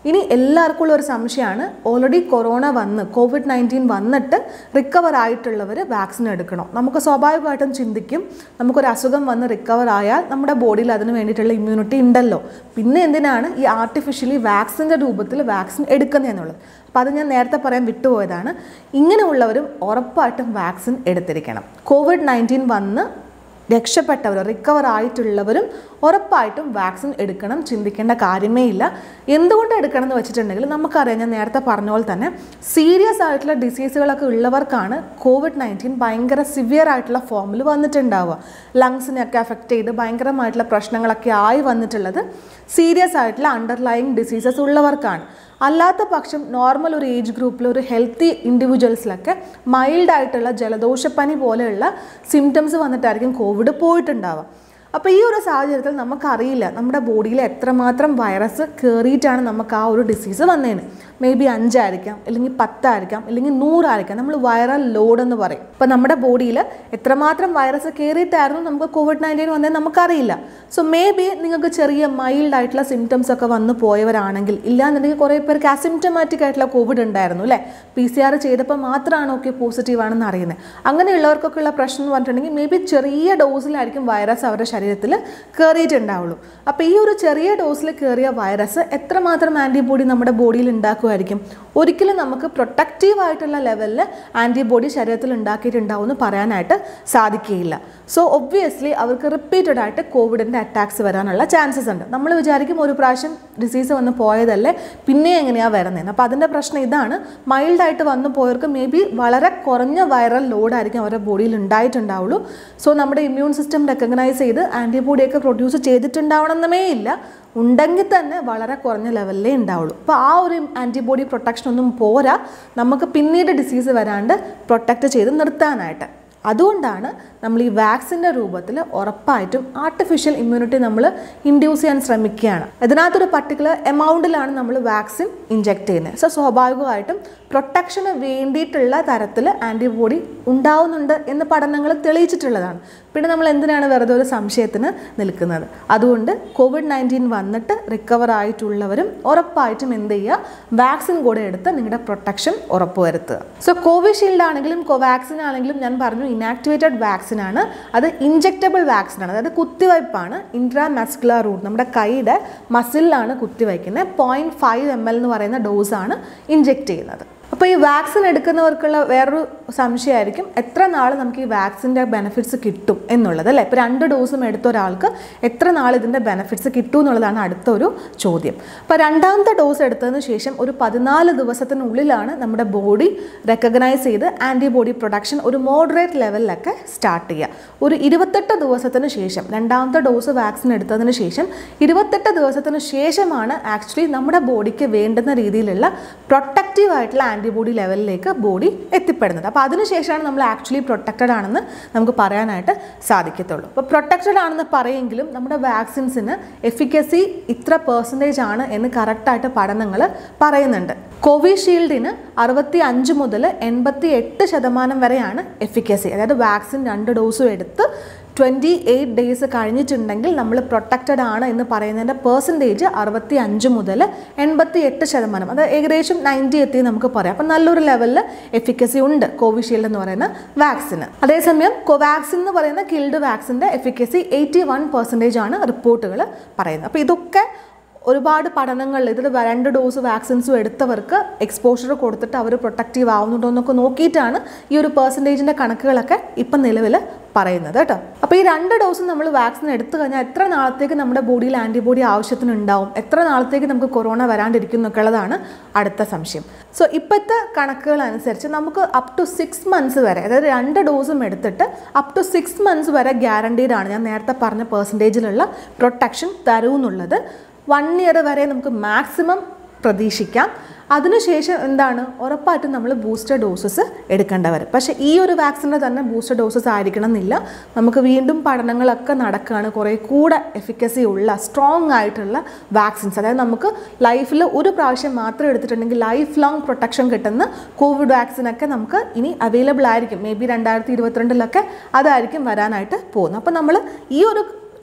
ഇനി എല്ലാവർക്കും ഉള്ള ഒരു സംശയമാണ് ഓൾറെഡി കൊറോണ വന്ന് കോവിഡ് നയൻറ്റീൻ വന്നിട്ട് റിക്കവർ ആയിട്ടുള്ളവർ വാക്സിൻ എടുക്കണോ നമുക്ക് സ്വാഭാവികമായിട്ടും ചിന്തിക്കും നമുക്കൊരു അസുഖം വന്ന് റിക്കവർ ആയാൽ നമ്മുടെ ബോഡിയിൽ അതിന് വേണ്ടിയിട്ടുള്ള ഇമ്മ്യൂണിറ്റി ഉണ്ടല്ലോ പിന്നെ എന്തിനാണ് ഈ ആർട്ടിഫിഷ്യലി വാക്സിൻ്റെ രൂപത്തിൽ വാക്സിൻ എടുക്കുന്നത് എന്നുള്ളത് അപ്പോൾ അത് ഞാൻ നേരത്തെ പറയാൻ വിട്ടുപോയതാണ് ഇങ്ങനെയുള്ളവരും ഉറപ്പായിട്ടും വാക്സിൻ എടുത്തിരിക്കണം കോവിഡ് നയൻറ്റീൻ വന്ന് രക്ഷപ്പെട്ടവരും റിക്കവർ ആയിട്ടുള്ളവരും ഉറപ്പായിട്ടും വാക്സിൻ എടുക്കണം ചിന്തിക്കേണ്ട കാര്യമേ ഇല്ല എന്തുകൊണ്ട് എടുക്കണം എന്ന് വെച്ചിട്ടുണ്ടെങ്കിൽ നമുക്കറിയാം ഞാൻ നേരത്തെ പറഞ്ഞ പോലെ തന്നെ സീരിയസ് ആയിട്ടുള്ള ഡിസീസുകളൊക്കെ ഉള്ളവർക്കാണ് കോവിഡ് നയൻറ്റീൻ ഭയങ്കര സിവിയർ ആയിട്ടുള്ള ഫോമിൽ വന്നിട്ടുണ്ടാവുക ലങ്സിനെയൊക്കെ അഫക്റ്റ് ചെയ്ത് ഭയങ്കരമായിട്ടുള്ള പ്രശ്നങ്ങളൊക്കെ ആയി വന്നിട്ടുള്ളത് സീരിയസ് ആയിട്ടുള്ള അണ്ടർലൈങ് ഡിസീസസ് ഉള്ളവർക്കാണ് അല്ലാത്ത പക്ഷം നോർമൽ ഒരു ഏജ് ഗ്രൂപ്പിൽ ഒരു ഹെൽത്തി ഇൻഡിവിജ്വൽസിലൊക്കെ മൈൽഡ് ആയിട്ടുള്ള ജലദോഷപ്പനി പോലെയുള്ള സിംറ്റംസ് വന്നിട്ടായിരിക്കും കോവിഡ് പോയിട്ടുണ്ടാവുക അപ്പോൾ ഈ ഒരു സാഹചര്യത്തിൽ നമുക്കറിയില്ല നമ്മുടെ ബോഡിയിൽ എത്രമാത്രം വൈറസ് കയറിയിട്ടാണ് നമുക്ക് ആ ഒരു ഡിസീസ് വന്നതിന് മേ ബി അഞ്ചായിരിക്കാം അല്ലെങ്കിൽ പത്തായിരിക്കാം അല്ലെങ്കിൽ നൂറായിരിക്കാം നമ്മൾ വൈറൽ ലോഡ് എന്ന് പറയും അപ്പോൾ നമ്മുടെ ബോഡിയിൽ എത്രമാത്രം വൈറസ് കയറിയിട്ടായിരുന്നു നമുക്ക് കോവിഡ് നയൻറ്റീൻ വന്നതെന്ന് നമുക്കറിയില്ല സോ മേ ബി നിങ്ങൾക്ക് ചെറിയ മൈൽഡ് ആയിട്ടുള്ള സിംറ്റംസ് ഒക്കെ വന്നു പോയവരാണെങ്കിൽ ഇല്ലാന്നുണ്ടെങ്കിൽ കുറേ പേർക്ക് അസിംറ്റമാറ്റിക് ആയിട്ടുള്ള കോവിഡ് ഉണ്ടായിരുന്നു അല്ലേ പി സി ആർ ചെയ്തപ്പോൾ മാത്രമാണ് ഓക്കെ പോസിറ്റീവ് ആണെന്ന് അറിയുന്നത് അങ്ങനെയുള്ളവർക്കൊക്കെ ഉള്ള പ്രശ്നം എന്ന് പറഞ്ഞിട്ടുണ്ടെങ്കിൽ മേ ബി ചെറിയ ഡോസിലായിരിക്കും വൈറസ് അവരുടെ ശരീരത്തിൽ കയറിയിട്ടുണ്ടാവുള്ളൂ അപ്പോൾ ഈ ഒരു ചെറിയ ഡോസിൽ കയറിയ വൈറസ് എത്രമാത്രം ആൻറ്റിബോഡി നമ്മുടെ ബോഡിയിൽ ഉണ്ടാക്കുമായിരിക്കും ഒരിക്കലും നമുക്ക് പ്രൊട്ടക്റ്റീവ് ആയിട്ടുള്ള ലെവലിൽ ആൻറ്റിബോഡി ശരീരത്തിൽ ഉണ്ടാക്കിയിട്ടുണ്ടാവും എന്ന് പറയാനായിട്ട് സാധിക്കുകയില്ല സോ ഒബ്വിയസ്ലി അവർക്ക് റിപ്പീറ്റഡ് ആയിട്ട് കോവിഡിൻ്റെ അറ്റാക്സ് വരാനുള്ള ചാൻസസ് ഉണ്ട് നമ്മൾ വിചാരിക്കും ഒരു പ്രാവശ്യം ഡിസീസ് വന്ന് പോയതല്ലേ പിന്നെ എങ്ങനെയാണ് വരുന്നത് അപ്പോൾ അതിൻ്റെ പ്രശ്നം ഇതാണ് മൈൽഡായിട്ട് വന്നു പോയവർക്ക് മേ ബി വളരെ കുറഞ്ഞ വൈറൽ ലോഡായിരിക്കും അവരുടെ ബോഡിയിൽ ഉണ്ടായിട്ടുണ്ടാവുള്ളൂ സോ നമ്മുടെ ഇമ്മ്യൂൺ സിസ്റ്റം റെക്കഗ്നൈസ് ചെയ്ത് ആൻറ്റിബോഡിയൊക്കെ പ്രൊഡ്യൂസ് ചെയ്തിട്ടുണ്ടാവണമെന്നേ ഇല്ല ഉണ്ടെങ്കിൽ തന്നെ വളരെ കുറഞ്ഞ ലെവലിലേ ഉണ്ടാവുള്ളൂ അപ്പോൾ ആ ഒരു ആൻറ്റിബോഡി പ്രൊട്ടക്ഷൻ ഒന്നും പോരാ നമുക്ക് പിന്നീട് ഡിസീസ് വരാണ്ട് പ്രൊട്ടക്റ്റ് ചെയ്ത് നിർത്താനായിട്ട് അതുകൊണ്ടാണ് നമ്മൾ ഈ വാക്സിൻ്റെ രൂപത്തിൽ ഉറപ്പായിട്ടും ആർട്ടിഫിഷ്യൽ ഇമ്മ്യൂണിറ്റി നമ്മൾ ഇൻഡ്യൂസ് ചെയ്യാൻ ശ്രമിക്കുകയാണ് ഇതിനകത്തൊരു പർട്ടിക്കുലർ എമൗണ്ടിലാണ് നമ്മൾ വാക്സിൻ ഇഞ്ചെക്ട് ചെയ്യുന്നത് സോ സ്വാഭാവികമായിട്ടും പ്രൊട്ടക്ഷന് വേണ്ടിയിട്ടുള്ള തരത്തിൽ ആൻറ്റിബോഡി ഉണ്ടാവുന്നുണ്ട് എന്ന് പഠനങ്ങൾ തെളിയിച്ചിട്ടുള്ളതാണ് പിന്നെ നമ്മൾ എന്തിനാണ് വെറുതെ ഒരു സംശയത്തിന് നിൽക്കുന്നത് അതുകൊണ്ട് കോവിഡ് നയൻറ്റീൻ വന്നിട്ട് റിക്കവർ ആയിട്ടുള്ളവരും ഉറപ്പായിട്ടും എന്ത് ചെയ്യുക വാക്സിൻ കൂടെ എടുത്ത് നിങ്ങളുടെ പ്രൊട്ടക്ഷൻ ഉറപ്പുവരുത്തുക സോ കോവിഷീൽഡ് ആണെങ്കിലും കോവാക്സിൻ ആണെങ്കിലും ഞാൻ പറഞ്ഞു ഇനാക്ടിവേറ്റഡ് വാക്സിൻ ആണ് അത് ഇഞ്ചെക്റ്റബിൾ വാക്സിൻ ആണ് അതായത് കുത്തിവയ്പ്പാണ് ഇൻട്രാ മസ്കുലർ റൂട്ട് നമ്മുടെ കൈയുടെ മസിലിലാണ് കുത്തിവയ്ക്കുന്നത് പോയിൻറ്റ് ഫൈവ് എം എൽ എന്ന് പറയുന്ന ഡോസാണ് ഇഞ്ചെക്ട് ചെയ്യുന്നത് അപ്പോൾ ഈ വാക്സിൻ എടുക്കുന്നവർക്കുള്ള വേറൊരു സംശയമായിരിക്കും എത്ര നാൾ നമുക്ക് ഈ വാക്സിൻ്റെ ബെനിഫിറ്റ്സ് കിട്ടും എന്നുള്ളത് അല്ലേ ഇപ്പോൾ രണ്ട് ഡോസും എടുത്ത ഒരാൾക്ക് എത്ര നാൾ ഇതിൻ്റെ ബെനിഫിറ്റ്സ് കിട്ടും എന്നുള്ളതാണ് അടുത്തൊരു ചോദ്യം അപ്പോൾ രണ്ടാമത്തെ ഡോസ് എടുത്തതിന് ശേഷം ഒരു പതിനാല് ദിവസത്തിനുള്ളിലാണ് നമ്മുടെ ബോഡി റെക്കഗ്നൈസ് ചെയ്ത് ആൻറ്റിബോഡി പ്രൊഡക്ഷൻ ഒരു മോഡറേറ്റ് ലെവലിലൊക്കെ സ്റ്റാർട്ട് ചെയ്യുക ഒരു ഇരുപത്തെട്ട് ദിവസത്തിന് ശേഷം രണ്ടാമത്തെ ഡോസ് വാക്സിൻ എടുത്തതിന് ശേഷം ഇരുപത്തെട്ട് ദിവസത്തിന് ശേഷമാണ് ആക്ച്വലി നമ്മുടെ ബോഡിക്ക് വേണ്ടുന്ന രീതിയിലുള്ള പ്രൊട്ടക്റ്റീവ് ആയിട്ടുള്ള ആൻറ്റിബോഡി ലെവലിലേക്ക് ബോഡി എത്തിപ്പെടുന്നത് അപ്പോൾ അതിനുശേഷമാണ് നമ്മൾ ആക്ച്വലി പ്രൊട്ടക്റ്റഡ് ആണെന്ന് നമുക്ക് പറയാനായിട്ട് സാധിക്കത്തുള്ളൂ അപ്പോൾ പ്രൊട്ടക്റ്റഡ് ആണെന്ന് പറയെങ്കിലും നമ്മുടെ വാക്സിൻസിന് എഫിക്കസി ഇത്ര പെർസെൻറ്റേജ് ആണ് എന്ന് കറക്റ്റായിട്ട് പഠനങ്ങൾ പറയുന്നുണ്ട് കോവിഷീൽഡിന് അറുപത്തി അഞ്ച് മുതൽ എൺപത്തി എട്ട് ശതമാനം വരെയാണ് എഫിക്കസി അതായത് വാക്സിൻ രണ്ട് ഡോസും എടുത്ത് ട്വൻറ്റി എയ്റ്റ് ഡേയ്സ് കഴിഞ്ഞിട്ടുണ്ടെങ്കിൽ നമ്മൾ പ്രൊട്ടക്റ്റഡ് ആണ് എന്ന് പറയുന്നതിൻ്റെ പെർസെൻറ്റേജ് അറുപത്തി അഞ്ച് മുതൽ എൺപത്തി എട്ട് ശതമാനം അത് ഏകദേശം നയൻറ്റി എത്തി നമുക്ക് പറയാം അപ്പം നല്ലൊരു ലെവലിൽ എഫിക്കസി ഉണ്ട് കോവിഷീൽഡ് എന്ന് പറയുന്ന വാക്സിന് അതേസമയം കോവാക്സിൻ എന്ന് പറയുന്ന കിൽഡ് വാക്സിൻ്റെ എഫിക്കസി എയ്റ്റി വൺ പെർസെൻറ്റേജ് ആണ് റിപ്പോർട്ടുകൾ പറയുന്നത് അപ്പോൾ ഇതൊക്കെ ഒരുപാട് പഠനങ്ങളിൽ ഇതിൽ രണ്ട് ഡോസ് വാക്സിൻസും എടുത്തവർക്ക് എക്സ്പോഷർ കൊടുത്തിട്ട് അവർ പ്രൊട്ടക്റ്റീവ് ആവുന്നുണ്ടോ എന്നൊക്കെ നോക്കിയിട്ടാണ് ഈ ഒരു പെർസെൻറ്റേജിൻ്റെ കണക്കുകളൊക്കെ ഇപ്പം നിലവിൽ പറയുന്നത് കേട്ടോ അപ്പോൾ ഈ രണ്ട് ഡോസും നമ്മൾ വാക്സിൻ എടുത്തു കഴിഞ്ഞാൽ എത്ര നാളത്തേക്ക് നമ്മുടെ ബോഡിയിൽ ആൻറ്റിബോഡി ആവശ്യത്തിന് ഉണ്ടാവും എത്ര നാളത്തേക്ക് നമുക്ക് കൊറോണ വരാണ്ടിരിക്കും എന്നൊക്കെ ഉള്ളതാണ് അടുത്ത സംശയം സോ ഇപ്പോഴത്തെ കണക്കുകൾ അനുസരിച്ച് നമുക്ക് അപ് ടു സിക്സ് മന്ത്സ് വരെ അതായത് രണ്ട് ഡോസും എടുത്തിട്ട് അപ് ടു സിക്സ് മന്ത്സ് വരെ ഗ്യാരണ്ടീഡ് ആണ് ഞാൻ നേരത്തെ പറഞ്ഞ പെർസെൻറ്റേജിലുള്ള പ്രൊട്ടക്ഷൻ തരുമെന്നുള്ളത് വൺ ഇയർ വരെ നമുക്ക് മാക്സിമം പ്രതീക്ഷിക്കാം അതിനുശേഷം എന്താണ് ഉറപ്പായിട്ടും നമ്മൾ ബൂസ്റ്റർ ഡോസസ് എടുക്കേണ്ട വരും പക്ഷേ ഈ ഒരു വാക്സിൻ്റെ തന്നെ ബൂസ്റ്റർ ഡോസസ് ആയിരിക്കണം എന്നില്ല നമുക്ക് വീണ്ടും പഠനങ്ങളൊക്കെ നടക്കുകയാണ് കുറേ കൂടെ എഫിക്കസി ഉള്ള സ്ട്രോങ് ആയിട്ടുള്ള വാക്സിൻസ് അതായത് നമുക്ക് ലൈഫിൽ ഒരു പ്രാവശ്യം മാത്രം എടുത്തിട്ടുണ്ടെങ്കിൽ ലൈഫ് ലോങ് പ്രൊട്ടക്ഷൻ കിട്ടുന്ന കോവിഡ് വാക്സിനൊക്കെ നമുക്ക് ഇനി അവൈലബിൾ ആയിരിക്കും മേ ബി രണ്ടായിരത്തി ഇരുപത്തിരണ്ടിലൊക്കെ അതായിരിക്കും വരാനായിട്ട് പോകുന്നത് അപ്പോൾ നമ്മൾ ഈ ഒരു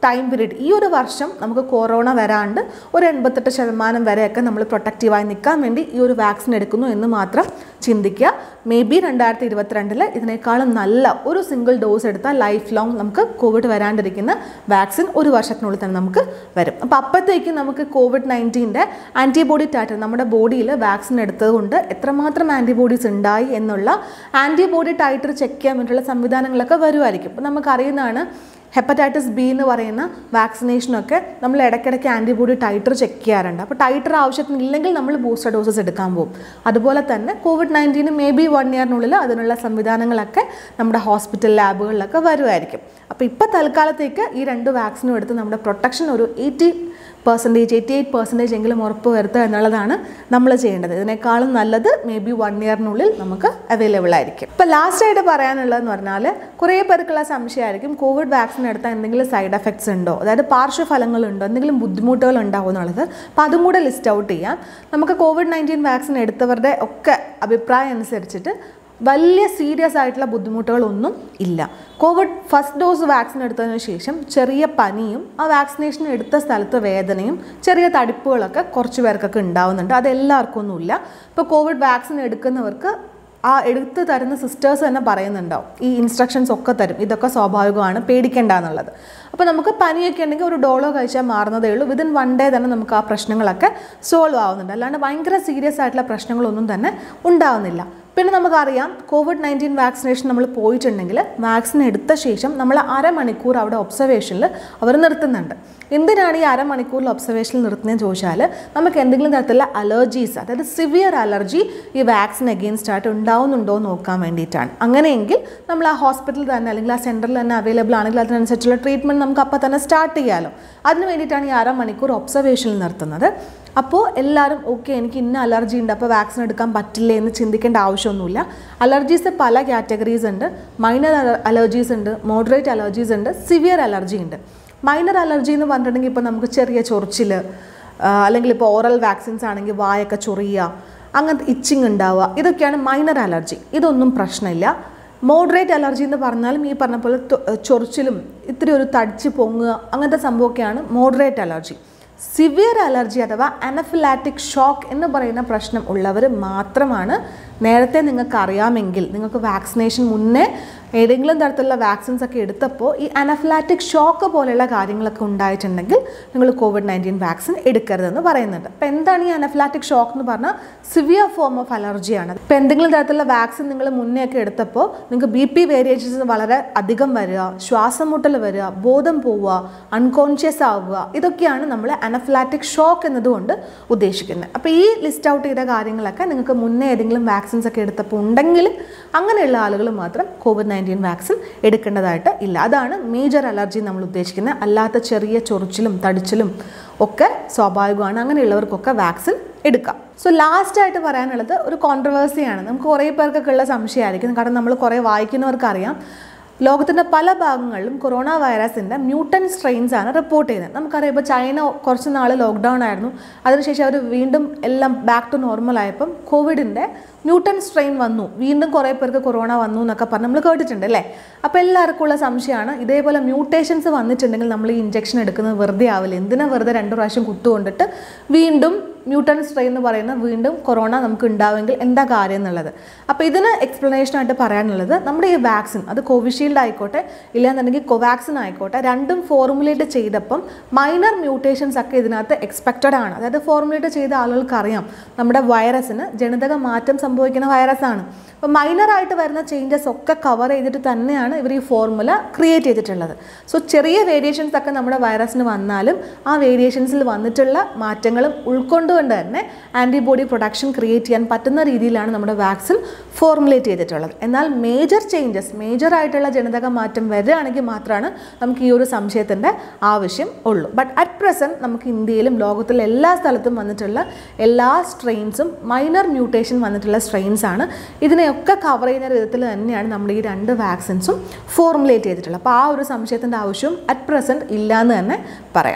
ടൈം പീരീഡ് ഈ ഒരു വർഷം നമുക്ക് കൊറോണ വരാണ്ട് ഒരു എൺപത്തെട്ട് ശതമാനം വരെയൊക്കെ നമ്മൾ പ്രൊട്ടക്റ്റീവായി നിൽക്കാൻ വേണ്ടി ഈ ഒരു വാക്സിൻ എടുക്കുന്നു എന്ന് മാത്രം ചിന്തിക്കുക മേ ബി രണ്ടായിരത്തി ഇരുപത്തിരണ്ടിൽ ഇതിനേക്കാളും നല്ല ഒരു സിംഗിൾ ഡോസ് എടുത്താൽ ലൈഫ് ലോങ് നമുക്ക് കോവിഡ് വരാണ്ടിരിക്കുന്ന വാക്സിൻ ഒരു വർഷത്തിനുള്ളിൽ തന്നെ നമുക്ക് വരും അപ്പോൾ അപ്പോഴത്തേക്കും നമുക്ക് കോവിഡ് നയൻറ്റീൻ്റെ ആൻറ്റിബോഡി ടാറ്റർ നമ്മുടെ ബോഡിയിൽ വാക്സിൻ എടുത്തതുകൊണ്ട് എത്രമാത്രം ആൻറ്റിബോഡീസ് ഉണ്ടായി എന്നുള്ള ആൻറ്റിബോഡി ടൈറ്റർ ചെക്ക് ചെയ്യാൻ വേണ്ടിയിട്ടുള്ള സംവിധാനങ്ങളൊക്കെ വരുമായിരിക്കും അപ്പോൾ നമുക്കറിയുന്നതാണ് ഹെപ്പറ്റൈറ്റിസ് ബി എന്ന് പറയുന്ന വാക്സിനേഷനൊക്കെ നമ്മൾ ഇടയ്ക്കിടയ്ക്ക് ആൻറ്റിബോഡി ടൈറ്റർ ചെക്ക് ചെയ്യാറുണ്ട് അപ്പോൾ ടൈറ്റർ ആവശ്യത്തിനില്ലെങ്കിൽ നമ്മൾ ബൂസ്റ്റർ ഡോസസ് എടുക്കാൻ പോകും അതുപോലെ തന്നെ കോവിഡ് നയൻറ്റീന് മേ ബി വൺ ഇയറിനുള്ളിൽ അതിനുള്ള സംവിധാനങ്ങളൊക്കെ നമ്മുടെ ഹോസ്പിറ്റൽ ലാബുകളിലൊക്കെ വരുമായിരിക്കും അപ്പോൾ ഇപ്പോൾ തൽക്കാലത്തേക്ക് ഈ രണ്ട് വാക്സിനും എടുത്ത് നമ്മുടെ പ്രൊട്ടക്ഷൻ ഒരു eighty percentage eighty eight percentage എങ്കിലും ഉറപ്പ് വരുത്തുക എന്നുള്ളതാണ് നമ്മൾ ചെയ്യേണ്ടത് ഇതിനേക്കാളും നല്ലത് മേ ബി വൺ ഇയറിനുള്ളിൽ നമുക്ക് അവൈലബിൾ ആയിരിക്കും ഇപ്പോൾ ലാസ്റ്റ് ആയിട്ട് പറയാനുള്ളതെന്ന് പറഞ്ഞാൽ കുറേ പേർക്കുള്ള സംശയമായിരിക്കും കോവിഡ് വാക്സിൻ എടുത്താൽ എന്തെങ്കിലും സൈഡ് എഫക്ട്സ് ഉണ്ടോ അതായത് പാർശ്വഫലങ്ങളുണ്ടോ എന്തെങ്കിലും ബുദ്ധിമുട്ടുകൾ ഉണ്ടാവും എന്നുള്ളത് അപ്പോൾ അതും കൂടെ ലിസ്റ്റ് ഔട്ട് ചെയ്യാം നമുക്ക് കോവിഡ് നയൻറ്റീൻ വാക്സിൻ എടുത്തവരുടെ ഒക്കെ അഭിപ്രായം അനുസരിച്ചിട്ട് വലിയ സീരിയസ് ആയിട്ടുള്ള ബുദ്ധിമുട്ടുകളൊന്നും ഇല്ല കോവിഡ് ഫസ്റ്റ് ഡോസ് വാക്സിൻ എടുത്തതിന് ശേഷം ചെറിയ പനിയും ആ വാക്സിനേഷൻ എടുത്ത സ്ഥലത്ത് വേദനയും ചെറിയ തടിപ്പുകളൊക്കെ കുറച്ച് പേർക്കൊക്കെ ഉണ്ടാവുന്നുണ്ട് അത് എല്ലാവർക്കും ഒന്നുമില്ല ഇപ്പോൾ കോവിഡ് വാക്സിൻ എടുക്കുന്നവർക്ക് ആ എടുത്ത് തരുന്ന സിസ്റ്റേഴ്സ് തന്നെ പറയുന്നുണ്ടാവും ഈ ഇൻസ്ട്രക്ഷൻസ് ഒക്കെ തരും ഇതൊക്കെ സ്വാഭാവികമാണ് പേടിക്കേണ്ട എന്നുള്ളത് അപ്പോൾ നമുക്ക് പനിയൊക്കെ ഉണ്ടെങ്കിൽ ഒരു ഡോളോ കഴിച്ചാൽ മാറുന്നതേ ഉള്ളൂ വിതിൻ വൺ ഡേ തന്നെ നമുക്ക് ആ പ്രശ്നങ്ങളൊക്കെ സോൾവ് ആവുന്നുണ്ട് അല്ലാണ്ട് ഭയങ്കര സീരിയസ് ആയിട്ടുള്ള പ്രശ്നങ്ങളൊന്നും തന്നെ ഉണ്ടാവുന്നില്ല പിന്നെ നമുക്കറിയാം കോവിഡ് നയൻറ്റീൻ വാക്സിനേഷൻ നമ്മൾ പോയിട്ടുണ്ടെങ്കിൽ വാക്സിൻ എടുത്ത ശേഷം നമ്മൾ അരമണിക്കൂർ അവിടെ ഒബ്സർവേഷനിൽ അവർ നിർത്തുന്നുണ്ട് എന്തിനാണ് ഈ അരമണിക്കൂറിൽ ഒബ്സർവേഷനിൽ നിർത്തുന്നതെന്ന് ചോദിച്ചാൽ നമുക്ക് എന്തെങ്കിലും തരത്തിലുള്ള അലർജീസ് അതായത് സിവിയർ അലർജി ഈ വാക്സിൻ അഗെയിൻസ്റ്റ് ആയിട്ട് ഉണ്ടാവുന്നുണ്ടോ എന്ന് നോക്കാൻ വേണ്ടിയിട്ടാണ് അങ്ങനെയെങ്കിൽ നമ്മൾ ആ ഹോസ്പിറ്റലിൽ തന്നെ അല്ലെങ്കിൽ ആ സെൻറ്ററിൽ തന്നെ അവൈലബിൾ ആണെങ്കിൽ അതിനനുസരിച്ചുള്ള ട്രീറ്റ്മെൻറ്റ് നമുക്ക് അപ്പോൾ തന്നെ സ്റ്റാർട്ട് ചെയ്യാമല്ലോ അതിന് വേണ്ടിയിട്ടാണ് ഈ അരമണിക്കൂർ ഒബ്സർവേഷനിൽ നിർത്തുന്നത് അപ്പോൾ എല്ലാവരും ഓക്കെ എനിക്ക് ഇന്ന അലർജി ഉണ്ട് അപ്പോൾ വാക്സിൻ എടുക്കാൻ പറ്റില്ലേ എന്ന് ചിന്തിക്കേണ്ട ആവശ്യമൊന്നുമില്ല അലർജീസ് പല കാറ്റഗറീസ് ഉണ്ട് മൈനർ അലർജീസ് ഉണ്ട് മോഡറേറ്റ് അലർജീസ് ഉണ്ട് സിവിയർ അലർജി ഉണ്ട് മൈനർ അലർജി എന്ന് പറഞ്ഞിട്ടുണ്ടെങ്കിൽ ഇപ്പോൾ നമുക്ക് ചെറിയ ചൊറിച്ചിൽ അല്ലെങ്കിൽ ഇപ്പോൾ ഓറൽ വാക്സിൻസ് ആണെങ്കിൽ വായൊക്കെ ചൊറിയുക അങ്ങനത്തെ ഇച്ചിങ് ഉണ്ടാവുക ഇതൊക്കെയാണ് മൈനർ അലർജി ഇതൊന്നും പ്രശ്നമില്ല മോഡറേറ്റ് അലർജി എന്ന് പറഞ്ഞാലും ഈ പറഞ്ഞ പോലെ തൊ- ചൊറിച്ചിലും ഇത്തിരി ഒരു തടിച്ച് പൊങ്ങുക അങ്ങനത്തെ സംഭവമൊക്കെയാണ് മോഡറേറ്റ് അലർജി സിവിയർ അലർജി അഥവാ അനഫിലാറ്റിക് ഷോക്ക് എന്ന് പറയുന്ന പ്രശ്നം ഉള്ളവർ മാത്രമാണ് നേരത്തെ നിങ്ങൾക്ക് അറിയാമെങ്കിൽ നിങ്ങൾക്ക് വാക്സിനേഷൻ മുന്നേ ഏതെങ്കിലും തരത്തിലുള്ള വാക്സിൻസ് ഒക്കെ എടുത്തപ്പോൾ ഈ അനഫിലാറ്റിക് ഷോക്ക് പോലെയുള്ള കാര്യങ്ങളൊക്കെ ഉണ്ടായിട്ടുണ്ടെങ്കിൽ നിങ്ങൾ കോവിഡ് നയൻറ്റീൻ വാക്സിൻ എടുക്കരുതെന്ന് പറയുന്നുണ്ട് അപ്പോൾ എന്താണ് ഈ അനഫിലാറ്റിക് ഷോക്ക് എന്ന് പറഞ്ഞാൽ സിവിയർ ഫോം ഓഫ് അലർജിയാണ് ഇപ്പോൾ എന്തെങ്കിലും തരത്തിലുള്ള വാക്സിൻ നിങ്ങൾ മുന്നേ ഒക്കെ എടുത്തപ്പോൾ നിങ്ങൾക്ക് ബി പി വേരിയേഷൻസ് വളരെ അധികം വരിക ശ്വാസം മുട്ടൽ വരിക ബോധം പോവുക അൺകോൺഷ്യസ് ആവുക ഇതൊക്കെയാണ് നമ്മൾ അനഫിലാറ്റിക് ഷോക്ക് എന്നതുകൊണ്ട് ഉദ്ദേശിക്കുന്നത് അപ്പോൾ ഈ ലിസ്റ്റ് ഔട്ട് ചെയ്ത കാര്യങ്ങളൊക്കെ നിങ്ങൾക്ക് മുന്നേ ഏതെങ്കിലും വാക്സിൻസ് ഒക്കെ എടുത്തപ്പോൾ ഉണ്ടെങ്കിൽ അങ്ങനെയുള്ള ആളുകൾ മാത്രം കോവിഡ് നയൻറ്റീൻ വാക്സിൻ എടുക്കേണ്ടതായിട്ട് ഇല്ല അതാണ് മേജർ അലർജി നമ്മൾ ഉദ്ദേശിക്കുന്നത് അല്ലാത്ത ചെറിയ ചൊറിച്ചിലും തടിച്ചിലും ഒക്കെ സ്വാഭാവികമാണ് അങ്ങനെയുള്ളവർക്കൊക്കെ വാക്സിൻ എടുക്കാം സോ ലാസ്റ്റ് ആയിട്ട് പറയാനുള്ളത് ഒരു കോൺട്രവേഴ്സിയാണ് നമുക്ക് കുറേ പേർക്കൊക്കെ ഉള്ള സംശയമായിരിക്കും കാരണം നമ്മൾ കുറേ വായിക്കുന്നവർക്കറിയാം ലോകത്തിൻ്റെ പല ഭാഗങ്ങളിലും കൊറോണ വൈറസിൻ്റെ മ്യൂട്ടൻ സ്ട്രെയിൻസ് ആണ് റിപ്പോർട്ട് ചെയ്യുന്നത് നമുക്കറിയാം ഇപ്പോൾ ചൈന കുറച്ച് നാൾ ലോക്ക്ഡൗൺ ആയിരുന്നു അതിനുശേഷം അവർ വീണ്ടും എല്ലാം ബാക്ക് ടു നോർമൽ ആയപ്പം കോവിഡിൻ്റെ ന്യൂട്ടൺ സ്ട്രെയിൻ വന്നു വീണ്ടും കുറേ പേർക്ക് കൊറോണ വന്നു എന്നൊക്കെ പറഞ്ഞ് നമ്മൾ കേട്ടിട്ടുണ്ട് അല്ലേ അപ്പോൾ എല്ലാവർക്കും ഉള്ള സംശയമാണ് ഇതേപോലെ മ്യൂട്ടേഷൻസ് വന്നിട്ടുണ്ടെങ്കിൽ നമ്മൾ ഈ ഇഞ്ചക്ഷൻ എടുക്കുന്നത് വെറുതെ ആവില്ല എന്തിനാ വെറുതെ രണ്ട് പ്രാവശ്യം കുത്തുകൊണ്ടിട്ട് വീണ്ടും മ്യൂട്ടൺ സ്ട്രെയിൻ എന്ന് പറയുന്ന വീണ്ടും കൊറോണ നമുക്ക് ഉണ്ടാവുമെങ്കിൽ എന്താ കാര്യം എന്നുള്ളത് അപ്പോൾ ഇതിന് explanation ആയിട്ട് പറയാനുള്ളത് നമ്മുടെ ഈ വാക്സിൻ അത് കോവിഷീൽഡ് ആയിക്കോട്ടെ ഇല്ലാന്നുണ്ടെങ്കിൽ കോവാക്സിൻ ആയിക്കോട്ടെ രണ്ടും ഫോർമുലേറ്റ് ചെയ്തപ്പം മൈനർ മ്യൂട്ടേഷൻസ് ഒക്കെ ഇതിനകത്ത് എക്സ്പെക്റ്റഡ് ആണ് അതായത് ഫോർമുലേറ്റ് ചെയ്ത ആളുകൾക്ക് അറിയാം നമ്മുടെ വൈറസിന് ജനിതക മാറ്റം സംഭവിക്കുന്ന വൈറസാണ് അപ്പോൾ മൈനറായിട്ട് വരുന്ന ചേഞ്ചസ് ഒക്കെ കവർ ചെയ്തിട്ട് തന്നെയാണ് ഇവർ ഈ ഫോർമുല ക്രിയേറ്റ് ചെയ്തിട്ടുള്ളത് സോ ചെറിയ വേരിയേഷൻസ് ഒക്കെ നമ്മുടെ വൈറസിന് വന്നാലും ആ വേരിയേഷൻസിൽ വന്നിട്ടുള്ള മാറ്റങ്ങളും ഉൾക്കൊണ്ടുകൊണ്ട് തന്നെ ആൻറ്റിബോഡി പ്രൊഡക്ഷൻ ക്രിയേറ്റ് ചെയ്യാൻ പറ്റുന്ന രീതിയിലാണ് നമ്മുടെ വാക്സിൻ ഫോർമുലേറ്റ് ചെയ്തിട്ടുള്ളത് എന്നാൽ മേജർ ചേഞ്ചസ് മേജർ ആയിട്ടുള്ള ജനിതക മാറ്റം വരികയാണെങ്കിൽ മാത്രമാണ് നമുക്ക് ഈ ഒരു സംശയത്തിൻ്റെ ആവശ്യം ഉള്ളൂ ബട്ട് അറ്റ് പ്രസൻറ്റ് നമുക്ക് ഇന്ത്യയിലും ലോകത്തിലെ എല്ലാ സ്ഥലത്തും വന്നിട്ടുള്ള എല്ലാ സ്ട്രെയിൻസും മൈനർ മ്യൂട്ടേഷൻ വന്നിട്ടുള്ള സ്ട്രെയിൻസ് ആണ് ഇതിനെയൊക്കെ കവർ ചെയ്യുന്ന വിധത്തിൽ തന്നെയാണ് നമ്മൾ ഈ രണ്ട് വാക്സിൻസും ഫോർമുലേറ്റ് ചെയ്തിട്ടുള്ളത് അപ്പോൾ ആ ഒരു സംശയത്തിൻ്റെ ആവശ്യം അറ്റ് പ്രസൻറ്റ് ഇല്ല എന്ന് തന്നെ പറയാം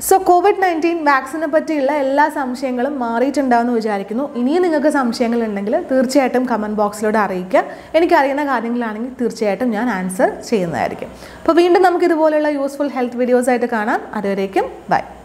സോ കോവിഡ് നയൻറ്റീൻ വാക്സിനെ പറ്റിയുള്ള എല്ലാ സംശയങ്ങളും മാറിയിട്ടുണ്ടാവുമെന്ന് വിചാരിക്കുന്നു ഇനിയും നിങ്ങൾക്ക് സംശയങ്ങൾ ഉണ്ടെങ്കിൽ തീർച്ചയായിട്ടും കമൻറ്റ് ബോക്സിലൂടെ അറിയിക്കുക എനിക്കറിയുന്ന കാര്യങ്ങളാണെങ്കിൽ തീർച്ചയായിട്ടും ഞാൻ ആൻസർ ചെയ്യുന്നതായിരിക്കും അപ്പോൾ വീണ്ടും നമുക്ക് ഇതുപോലെയുള്ള യൂസ്ഫുൾ ഹെൽത്ത് വീഡിയോസ് ആയിട്ട് കാണാം അതുവരേക്കും ബൈ